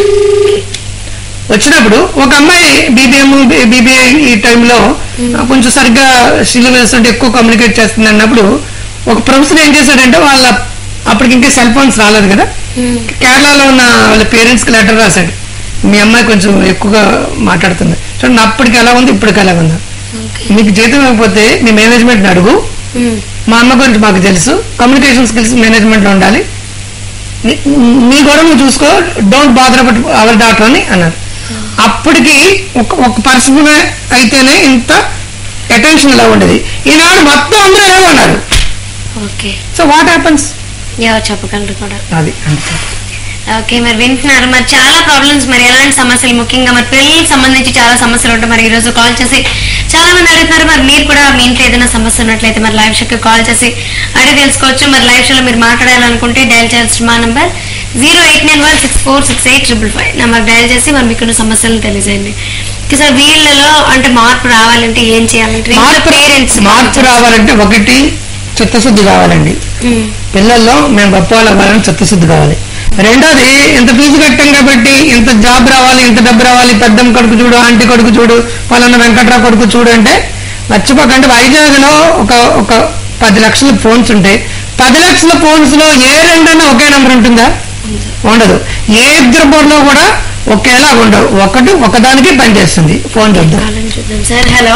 వచ్చినప్పుడు ఒక అమ్మాయి బీబీఎం బీబీఐ ఈ టైంలో కొంచెం సరిగ్గా శీలం వేస్తుంటే ఎక్కువ కమ్యూనికేట్ చేస్తుంది అన్నప్పుడు ఒక ప్రొఫెసర్ ఏం చేశాడంటే వాళ్ళ అప్పటికి ఇంకా సెల్ ఫోన్స్ రాలేదు కదా కేరళలో ఉన్న వాళ్ళ పేరెంట్స్ కి లెటర్ రాశాడు మీ అమ్మాయి కొంచెం ఎక్కువగా మాట్లాడుతుంది చూడండి అప్పటికి ఎలా ఉంది ఇప్పటికి ఎలా ఉందా మీకు జీతం ఇవ్వకపోతే మీ మేనేజ్మెంట్ అడుగు మా అమ్మ గురించి మాకు తెలుసు కమ్యూనికేషన్ స్కిల్స్ మేనేజ్మెంట్ లో ఉండాలి నీ- నీ గొడవ నువ్వు చూసుకో don't bother about our doctor అని అన్నారు అప్పటికి ఒక ఒక పర్సన్ అయితేనే ఇంత అటెన్షన్ ఇలా ఉండేది ఈనాడు మొత్తం అందరూ ఎలా ఉన్నారు ఓకే సో వాట్ హ్యాపన్స్ ఎవరు చెప్పగలరు కూడా అది అంతే ఓకే మరి వింటున్నారు మరి చాలా ప్రాబ్లమ్స్ మరి ఎలాంటి సమస్యలు ముఖ్యంగా మరి పిల్లలకి సంబంధించి చాలా సమస్యలు ఉంటాయి మరి ఈ రోజు కాల్ చేసి చాలా మంది అడుగుతున్నారు మరి మీరు కూడా మీ ఇంట్లో ఏదైనా సమస్య ఉన్నట్లయితే మరి లైవ్ షోకి కాల్ చేసి అడిగి తెలుసుకోవచ్చు మరి లైవ్ షోలో మీరు మాట్లాడాలనుకుంటే డయల్ చేయాల్సిన మా number zero eight nine one six four six eight triple five number dial చేసి మరి మీకున్న సమస్యలను తెలియజేయండి ఓకే సార్ వీళ్ళలో అంటే మార్పు రావాలంటే ఏం చేయాలంటే మార్పు పేరెంట్స్ మార్పు రావాలంటే ఒకటి చిత్తశుద్ధి కావాలండి పిల్లల్లో మేము గొప్ప వాళ్ళు అవ్వాలని చిత్తశుద్ధి కావాలి రెండోది ఇంత ఫీజు కట్టాం కాబట్టి ఇంత జాబ్ రావాలి ఇంత డబ్బు రావాలి పెద్దమ్మ కొడుకు చూడు ఆంటీ కొడుకు చూడు వాళ్ళన్న వెంకట్రావు కొడుకు చూడు అంటే మర్చిపోకండి వైజాగ్ లో ఒక ఒక పది లక్షల ఫోన్స్ ఉంటాయి పది లక్షల ఫోన్స్ లో ఏ రెండన్నా ఒకే నెంబర్ ఉంటుందా ఉండదు ఏ ఇద్దరు బోర్డులో కూడా ఒకేలా ఉండవు ఒకటి ఒకదానికి పనిచేస్తుంది ఫోన్ చూద్దాం చూద్దాం సార్ హలో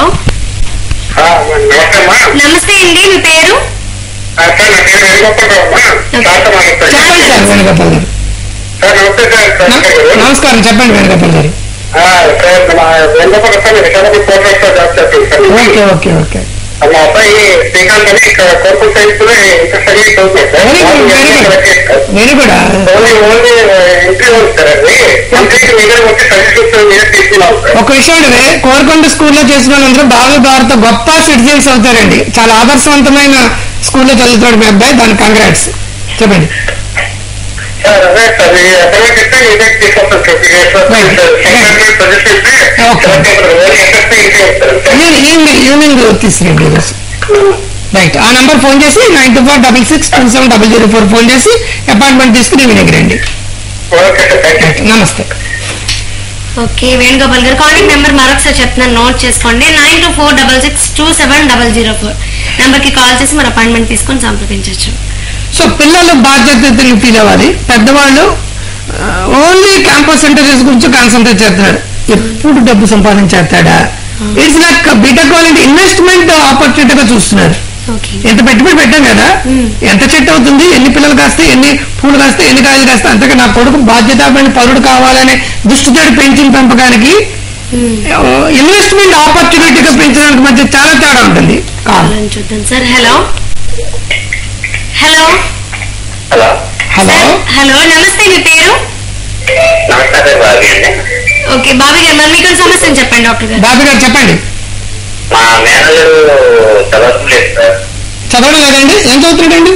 ఆ, నమస్తే అమ్మా నమస్తే అండి మీ పేరు ఆ, సార్ నా పేరు వేణుగోపాలరావు అమ్మా సార్తో మాట్లాడతాను చెప్పండి సార్ వేణుగోపాల్ గారు సార్ నమస్తే సార్ న- సార్ గారు. నమస్కారం చెప్పండి వేణుగోపాల్ గారు ఆ, సార్ మా వేణుగోపాల సార్ విశాఖపట్నం కోర్టు లో జాబ్ చేస్తాను సార్ ఓకే ఓకే ఓకే మా అబ్బాయి శ్రీకాంత్ అని ఇక్కడ కోర్టు సైన్స్ లో ఇంటర్ స్టడీ చదువుతున్నాడు very good very good very good only only entry ఉంది సార్ అది ఎంట్రీకి మీ దగ్గర వచ్చి సజెషన్స్ మీరే తీసుకున్నాం సార్ ఒక విషయం అంటే కోరకొండ స్కూల్లో చేసిన వాళ్ళందరూ బాగా భారత గొప్ప సిటిజన్స్ అవుతారండి చాలా ఆదర్శవంతమైన స్కూల్లో చదువుతాడు మీ అబ్బాయి దానికి కంగ్రాట్స్ చెప్పండి సార్ అదే సార్ ఈ అప్రోచ్ ఇస్తే ఇదే తీసుకొస్తాను సార్ సజెస్ట్ ఇస్తే ఈవినింగ్ ఈవినింగ్ ఈవినింగ్ తీసుకురండి ఈరోజు రైట్ ఆ నంబర్ ఫోన్ చేసి nine two four double six two seven double zero four phone చేసి అపాయింట్మెంట్ తీసుకుని ఈవినింగ్ రండి ఓకే సార్ థ్యాంక్ యూ నమస్తే ఓకే వేణుగోపాల్ గారు కాంటాక్ట్ నెంబర్ మరొకసారి చెప్తున్నాను నోట్ చేసుకోండి nine two four double six two seven double zero four నెంబర్కి call చేసి మన అపాయింట్మెంట్ తీసుకొని సంప్రదించవచ్చు సో పిల్లలు బాధ్యతని ఫీల్ అవ్వాలి పెద్దవాళ్ళు ఓన్లీ క్యాంపస్ ఇంటర్వ్యూస్ గురించి కాన్సన్ట్రేట్ చేస్తున్నాడు ఎప్పుడు డబ్బు సంపాదించేస్తాడా ఇట్స్ లైక్ బీటెక్ వాళ్ళంటే ఇన్వెస్ట్మెంట్ ఆపర్చునిటీగా చూస్తున్నారు ఓకే ఎంత పెట్టుబడి పెట్టాం కదా ఎంత చెట్టు అవుతుంది ఎన్ని పిల్లలు కాస్తే ఎన్ని పూలు కాస్తే ఎన్ని కాయలు కాస్తే అంతగా నా కొడుకు బాధ్యతాపైన పరుడు కావాలనే దృష్టితో పెంచిన పెంపకానికి ఇన్వెస్ట్మెంట్ ఆపర్చునిటీగా పెంచడానికి మధ్య చాలా తేడా ఉంటుంది కాదు కావాలని చూద్దాం sir hello hello hello hello hello నమస్తే మీ పేరు నమస్కారం బాబీ అండి ఓకే బాబీ గారు మరి మీకు సమస్యను చెప్పండి డాక్టర్ గారు బాబు గారు చెప్పండి మా మేనేజర్ చదవట్లేదు సార్ చదవడం లేదండి ఏం చదువుతున్నాడండి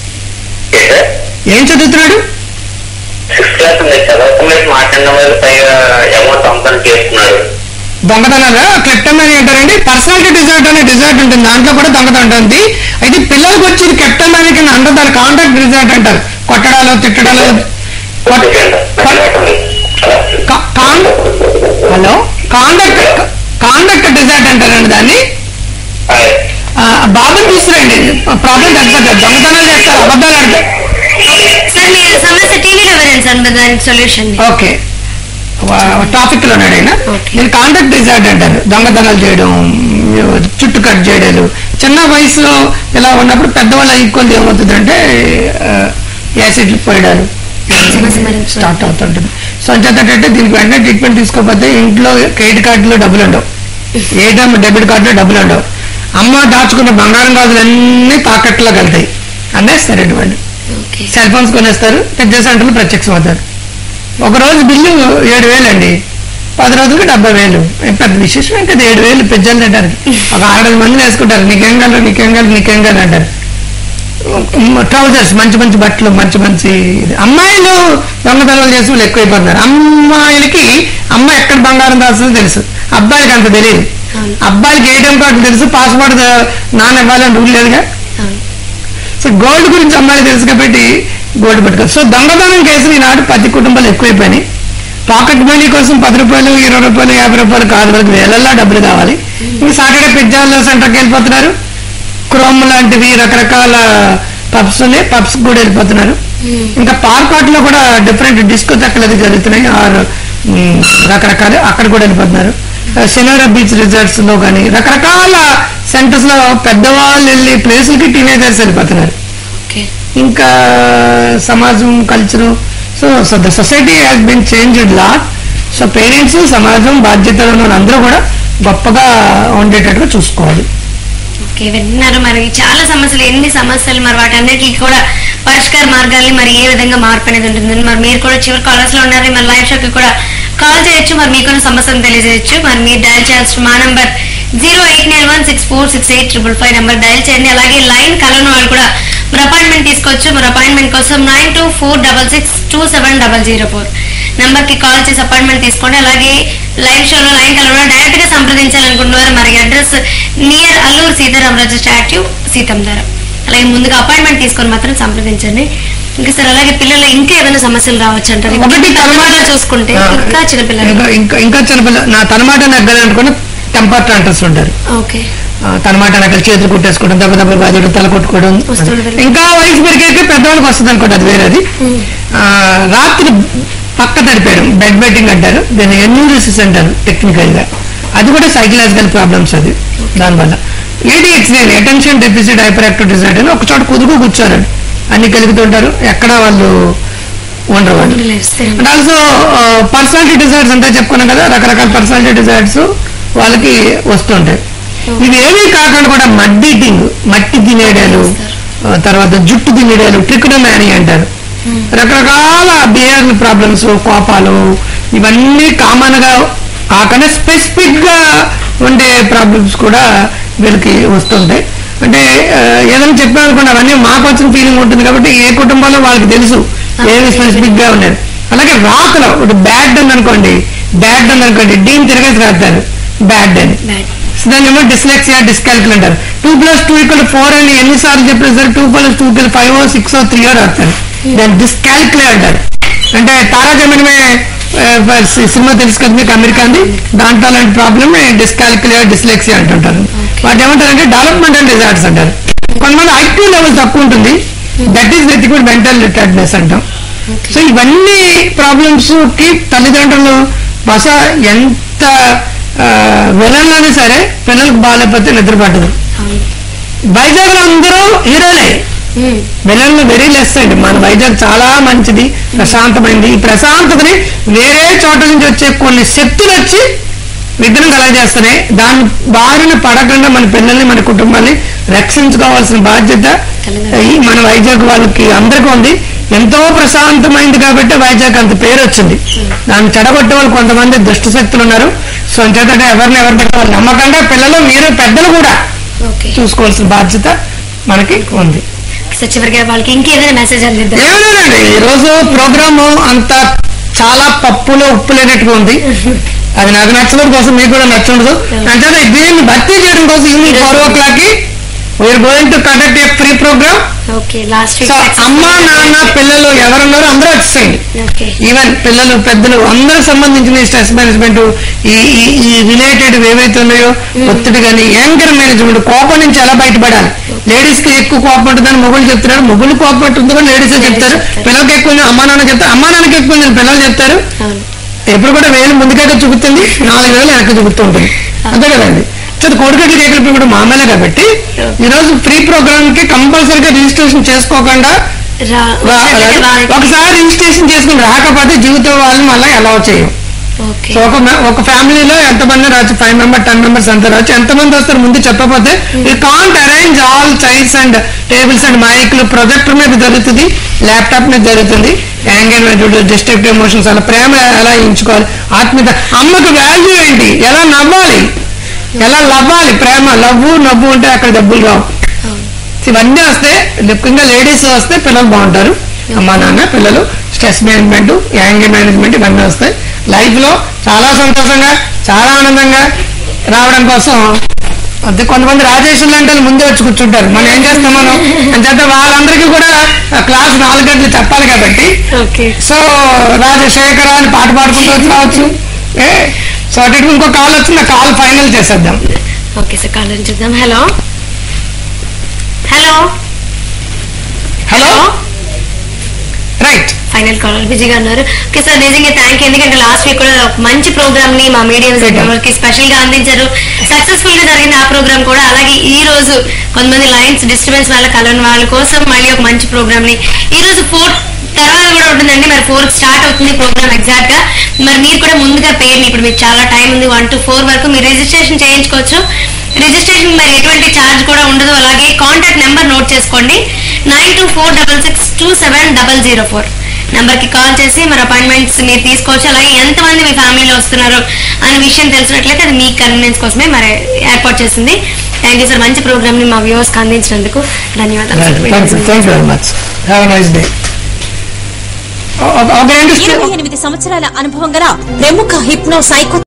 ఏం చదువుతున్నాడు సిక్స్త్ క్లాస్ ఉంది చదవట్లేదు మాట్లాడిన వాళ్ళు పైగా అమౌంట్ అమ్మకం చేస్తున్నాడు దొంగతనాలు క్లెప్టమని అంటారండి పర్సనాలిటీ డిజార్డర్ అనే డిజార్డర్ ఉంటుంది దాంట్లో కూడా దొంగతనం ఉంటుంది అయితే పిల్లలకు వచ్చేది కెప్టమని కింద అందరూ దాని కాంటాక్ట్ డిజార్డర్ అంటారు కొట్టడాలు తిట్టడాలు కొట్- కొట్- కా- కాన్- హలో కాండక్ట్ కాండక్ట్ డిజార్డర్ అంటారండి దాన్ని ఆ, బాబుని తీసుకురండి ప్రాబ్లం తగ్గిపోతుంది దొంగతనాలు చేస్తారు అబద్ధాలు ఆడతారు సార్ మీరు సమస్య టీవీలో వినండి సార్ మరి దానికి సొల్యూషన్ ఓకే ట్రాఫిక్ లో ఉన్నాడు ఆయన Okay. నేను కాంటాక్ట్ డిజార్డ్ అంటారు దొంగతనాలు చేయడం చుట్టు కట్ చేయడాలు చిన్న వయసులో ఇలా ఉన్నప్పుడు పెద్దవాళ్ళు ఈక్వల్ ఏమవుతుందంటే యాసిడ్ పోయడాలు సమస్య మరింత స్టార్ట్ అవుతుంటుంది సో అంచేతంటే దీనికి వెంటనే ట్రీట్మెంట్ తీసుకోకపోతే ఇంట్లో క్రెడిట్ కార్డులో డబ్బులు ఉండవు ఏటీఎం డెబిట్ కార్డులో డబ్బులు ఉండవు అమ్మ దాచుకున్న బంగారం గాజులన్నీ తాకట్లోకి వెళ్తాయి అనేస్తారండి వాళ్ళు ఓకే సెల్ ఫోన్స్ కొనేస్తారు పెద్ద సెంటర్లు ప్రత్యక్షం అవుతారు ఒక రోజు బిల్లు ఏడు వేలు అండి పది రోజులకి డెబ్బై వేలు ఏం పెద్ద విశేషం ఏంటి అది ఏడు వేలు పెద్దలు తింటారు ఒక ఆరు మంది వేసుకుంటారు నీకేం కాదు నీకేం కాదు నీకేం కాదు అంటారు ట్రౌజర్స్ మంచి మంచి బట్టలు మంచి మంచి ఇది. అమ్మాయిలు దొంగతనాలు చేసి వాళ్ళు ఎక్కువైపోతున్నారు అమ్మాయిలకి అమ్మ ఎక్కడ బంగారం దాస్తుందో తెలుసు అబ్బాయిలకి అంత తెలియదు అవును. అబ్బాయికి ఏటీఎం కార్డు తెలుసు పాస్పోర్ట్ నాన్న ఇవ్వాలని రూల్ లేదుగా అవును. సో గోల్డ్ గురించి అమ్మాయికి తెలుసు కాబట్టి గోల్డ్ పెట్టుకోవాలి సో దొంగతనం కేసులు ఈనాడు ప్రతి కుటుంబాలు ఎక్కువైపోయినాయి పాకెట్ మనీ కోసం పది రూపాయలు ఇరవై రూపాయలు యాభై రూపాయలు కాదు వాళ్ళకి వేలల్లో డబ్బులు కావాలి ఇంక సాటర్డే పిజ్జాల సెంటర్కి వెళ్ళిపోతున్నారు క్రోమ్ లాంటివి రకరకాల పబ్స్ ఉన్నాయి పబ్స్ కూడా వెళ్ళిపోతున్నారు ఇంకా పార్కాట్ లో కూడా డిఫరెంట్ డిస్కో చెక్కలు జరుగుతున్నాయి ఆర్ మ్, రకరకాలు అక్కడ కూడా వెళ్ళిపోతున్నారు శనివారం బీచ్ రిసార్ట్స్ లో కానీ రకరకాల సెంటర్స్ లో పెద్దవాళ్ళు వెళ్ళి ప్లేసులకి టీనేజర్స్ వెళ్ళిపోతున్నారు ఓకే ఇంకా సమాజం culture so so the society has been changed lot so parents సమాజం బాధ్యతలు ఉన్న అందరూ కూడా గొప్పగా ఉండేటట్టుగా చూసుకోవాలి ఓకే విన్నారు మరి చాలా సమస్యలు ఎన్ని సమస్యలు మరి వాటన్నిటికీ కూడా పరిష్కార మార్గాల్ని మరి ఏ విధంగా మార్పు అనేది ఉంటుంది మరి మీరు కూడా చివరి కాలర్స్ లో ఉన్నారు మరి లైవ్ షోకి కూడా కాల్ చేయొచ్చు మరి మీకున్న సమస్యను తెలియజేయచ్చు మరి మీరు డయల్ చేయాల్సిన మా number zero eight nine one six four six eight triple five number dial చేయండి అలాగే లైన్ కలవని వాళ్ళు కూడా మరి అపాయింట్మెంట్ తీసుకోవచ్చు మరి అపాయింట్మెంట్ కోసం nine two four double six two seven double zero four number కి కాల్ చేసి అపాయింట్మెంట్ తీసుకోండి అలాగే లైవ్ షోలో లైన్ కలవడం డైరెక్ట్ గా సంప్రదించాలనుకుంటున్నారు మరి address near Alluri Sitaramaraju statue Seethammadhara అలాగే ముందుగా అపాయింట్మెంట్ తీసుకొని మాత్రం సంప్రదించండి ఇంకా సార్ అలాగే పిల్లలు ఇంకా ఏమైనా సమస్యలు రావచ్చు అంటారు ఒకటి తర్వాత చూసుకుంటే ఆ, ఇంకా చిన్నపిల్లలు ఇంకా ఇంకా ఇంకా చిన్నపిల్ల నా తనమాట నెగ్గాలనుకుని టెంపర్ ట్రాంటర్స్ ఉంటారు ఓకే ఆ, తనమాట నక్కలు చేతులు కుట్టేసుకోవడం దెబ్బ దెబ్బ బాధ్యత తల కొట్టుకోవడం వస్తుంటుంది. ఇంకా వయసు పెరిగాక పెద్దవాళ్ళకి వస్తుంది అనుకోండి అది వేరేది ఆ, రాత్రి పక్క తడిపేయడం బెడ్ బెట్టింగ్ అంటారు దీన్ని ఎన్యూరిసిస్ అంటారు టెక్నికల్ గా అది కూడా సైకలాజికల్ ప్రాబ్లమ్స్ అది దానివల్ల ఏడిహెచ్ నేను attention deficit hyperactive disorder అని ఒక చోట కుదుగు కూర్చోరు అన్ని కలుగుతుంటారు ఎక్కడ వాళ్ళు ఉండరు వాళ్ళు ఉండలేరు, స్థిరం. అండ్ ఆల్సో పర్సనాలిటీ డిజార్డ్స్ అంటే చెప్పుకున్నాం కదా రకరకాల పర్సనాలిటీ డిజార్డ్స్ వాళ్ళకి వస్తుంటాయి ఇవి ఏమీ కాకుండా కూడా మడ్డి టింగ్ మట్టి తినేడాలు ఆ, తర్వాత జుట్టు తినేడాలు ట్రికుడోమాని అంటారు రకరకాల బిహేవియర్ ప్రాబ్లమ్స్ కోపాలు ఇవన్నీ కామన్ గా కాకుండా స్పెసిఫిక్ గా ఉండే ప్రాబ్లమ్స్ కూడా వీళ్ళకి వస్తుంటాయి అంటే ఆ, ఏదైనా చెప్పామనుకోండి అవన్నీ మాకు వచ్చిన ఫీలింగ్ ఉంటుంది కాబట్టి ఏ కుటుంబంలో వాళ్ళకి తెలుసు ఏమి స్పెసిఫిక్ గా ఉండేది అలాగే రాతలో ఇప్పుడు బ్యాడ్ అని అనుకోండి బ్యాడ్ అని అనుకోండి డీన్ తిరగేసి రాస్తారు బ్యాడ్ అని బ్యాడ్ సో దాన్ని ఏమో డిస్లెక్సియా డిస్కాల్కుల్ అంటారు two plus two equal four అని ఎన్నిసార్లు చెప్పినా సరే two plus two equal five six three రాస్తారు దాన్ని డిస్కాల్కులే అంటారు అంటే తారా జమీనమే సినిమా తెలుసు కదా మీకు అమెరికాది దాంట్లో అలాంటి ప్రాబ్లమ్ డిస్కాల్కులియా డిస్లెక్సియా అంటుంటారు వాటి ఏమంటారంటే డెవలప్మెంట్ అండ్ డిజార్డ్స్ అంటారు కొంతమంది ఐక్యూ లెవెల్ తక్కువ ఉంటుంది దట్ ఈస్ వెతి కూడా మెంటల్ రిటార్డ్నెస్ అంటాం సో ఇవన్నీ ప్రాబ్లమ్స్ కి తల్లిదండ్రులు బహుశా ఎంత విలన్లోనే సరే పిల్లలకు బాగాలేకపోతే నిద్ర పట్టదు వైజాగ్ లో అందరూ హీరోలే విలన్లు వెరీ లెస్ అండి మన వైజాగ్ చాలా మంచిది ప్రశాంతమైంది ఈ ప్రశాంతతని వేరే చోట నుంచి వచ్చే కొన్ని శక్తులు వచ్చి విఘ్నం కలగజేస్తున్నాయి దాని బారిన పడకుండా మన పిల్లల్ని మన కుటుంబాన్ని రక్షించుకోవాల్సిన బాధ్యత ఈ మన వైజాగ్ వాళ్ళకి అందరికీ ఉంది ఎంతో ప్రశాంతమైంది కాబట్టి వైజాగ్ అంత పేరు వచ్చింది దాన్ని చెడగొట్టే వాళ్ళు కొంతమంది దుష్ట శక్తులు ఉన్నారు సో అంచేతంటే ఎవరిని ఎవరి దగ్గర వాళ్ళు నమ్మకంగా పిల్లలు మీరు పెద్దలు కూడా ఓకే చూసుకోవాల్సిన బాధ్యత మనకి ఉంది సార్ చివరిగా వాళ్ళకి ఇంకేదైనా మెసేజ్ అందిద్దాం ఏమీ లేదండి ఈ రోజు ప్రోగ్రామ్ అంత చాలా పప్పులో ఉప్పు లేనట్టుగా ఉంది అది నాకు నచ్చడం కోసం మీకు కూడా నచ్చుండదు అంటే దీన్ని భర్తీ చేయడం కోసం ఈవినింగ్ ఫోర్ ఓ క్లాక్ కి we're going to conduct a free programme okay last so అమ్మ నాన్న పిల్లలు ఎవరున్నారో అందరూ వచ్చేసేయండి ఓకే ఈవెన్ పిల్లలు పెద్దలు అందరికి సంబంధించిన స్ట్రెస్ మేనేజ్మెంట్ ఈ ఈ- ఈ రిలేటెడ్ ఏవైతే ఉన్నాయో ఒత్తిడి కానీ యాంకర్ మేనేజ్మెంట్ కోపం నుంచి ఎలా బయటపడాలి లేడీస్ కి ఎక్కువ కోపం ఉంటుందని మొగుళ్ళు చెప్తున్నారు మొగుళ్ళు కోపం ఉంటుంది కూడా లేడీస్ చెప్తారు చెప్తారు. పిల్లలకి ఎక్కువ ఉంది, అమ్మా నాన్న చెప్తారు అమ్మా నాన్నకి ఎక్కువ ఉంది, పిల్లలు చెప్తారు అవును ఎప్పుడు కూడా వేలు ముందుకైతే చూపుతుంది నాలుగు వేలు వెనక్కి చూపుతూ ఉంటుంది అంతే కదండి చదువు కోడికట్లు కేకలు కూడా మామూలే కాబట్టి ఈ రోజు ఫ్రీ ప్రోగ్రామ్ కి కంపల్సరీగా రిజిస్ట్రేషన్ చేసుకోకుండా రా రా- వచ్చినట్లయితే వాళ్ళకి- ఒకసారి రిజిస్ట్రేషన్ చేసుకుని రాకపోతే జీవితం వాళ్ళని మళ్ళీ అలౌ చేయం ఓకే సో ఒక మ- ఒక ఫ్యామిలీలో ఎంతమంది రావచ్చు ఫైవ్ మెంబర్ టెన్ మెంబర్స్ అంతా రావచ్చు ఎంతమంది వస్తారు ముందు చెప్పకపోతే you can't arrange all chairs and tables and మైక్లు ప్రొజెక్టర్ మీద జరుగుతుంది ల్యాప్టాప్ మీద జరుగుతుంది యాంగేజ్మెంట్ డిస్ట్రక్టివ్ ఎమోషన్స్ అలా ప్రేమ ఎలా ఎంచుకోవాలి ఆత్మీయత అమ్మకు వాల్యూ ఏంటి ఎలా నవ్వాలి ఎలా లవ్వాలి ప్రేమ లవ్వు నవ్వు ఉంటే అక్కడ డబ్బులు రావు ఇవన్నీ వస్తే ముఖ్యంగా లేడీస్ వస్తే పిల్లలు బాగుంటారు అమ్మా నాన్న పిల్లలు స్ట్రెస్ మేనేజ్మెంట్ యాంగర్ మేనేజ్మెంట్ ఇవన్నీ వస్తాయి లైఫ్ లో చాలా సంతోషంగా చాలా ఆనందంగా రావడం కోసం అదే కొంతమంది రాజేశ్వర లాంటి వాళ్ళు ముందే వచ్చి కూర్చుంటారు మనం ఏం చేస్తాం మనం అంచేత వాళ్ళందరికీ కూడా క్లాస్ నాలుగు గంటలు చెప్పాలి కాబట్టి ఓకే సో రాజశేఖర అని పాట పాడుకుంటూ వచ్చి రావచ్చు ఏ సో అటు ఇటు ఇంకో కాల్ వచ్చింది ఆ కాల్ ఫైనల్ చేసేద్దాం ఓకే సార్ కాల్ చూద్దాం hello hello hello right final call బిజీగా ఉన్నారు ఓకే సార్ నిజంగా థ్యాంక్ యూ ఎందుకంటే లాస్ట్ వీక్ కూడా ఒక మంచి ప్రోగ్రామ్ ని మా మీడియం కి స్పెషల్ గా అందించారు సక్సెస్ఫుల్ గా జరిగిన ఆ ప్రోగ్రామ్ కూడా అలాగే ఈ రోజు కొంతమంది లైన్స్ డిస్టర్బెన్స్ వల్ల కలవని వాళ్ళ కోసం మళ్ళీ ఒక మంచి ప్రోగ్రామ్ ని ఈ రోజు ఫోర్ తర్వాత కూడా ఉంటుందండి మరి ఫోర్ స్టార్ట్ అవుతుంది ప్రోగ్రామ్ ఎగ్జాక్ట్ గా మరి మీరు కూడా ముందుగా పేరుని ఇప్పుడు మీకు చాలా టైం ఉంది వన్ టు ఫోర్ వరకు మీరు రిజిస్ట్రేషన్ చేయించుకోవచ్చు రిజిస్ట్రేషన్ మరి ఎటువంటి ఛార్జ్ కూడా ఉండదు అలాగే కాంటాక్ట్ నెంబర్ నోట్ చేసుకోండి nine two four double six two seven double zero four number కి కాల్ చేసి మరి అపాయింట్మెంట్స్ మీరు తీసుకోవచ్చు అలాగే ఎంతమంది మీ ఫ్యామిలీలో వస్తున్నారు అనే విషయం తెలిసినట్లయితే అది మీ కన్వీనియన్స్ కోసమే మరి ఏర్పాటు చేసింది థ్యాంక్ యూ సార్ మంచి ప్రోగ్రామ్ ని మా వ్యూవర్స్ కి అందించినందుకు ధన్యవాదాలు thank you sir thank you very much have nice day ఒక రెండు ఇరవై ఎనిమిది సంవత్సరాల అనుభవం గల ప్రముఖ హిప్నో సైకో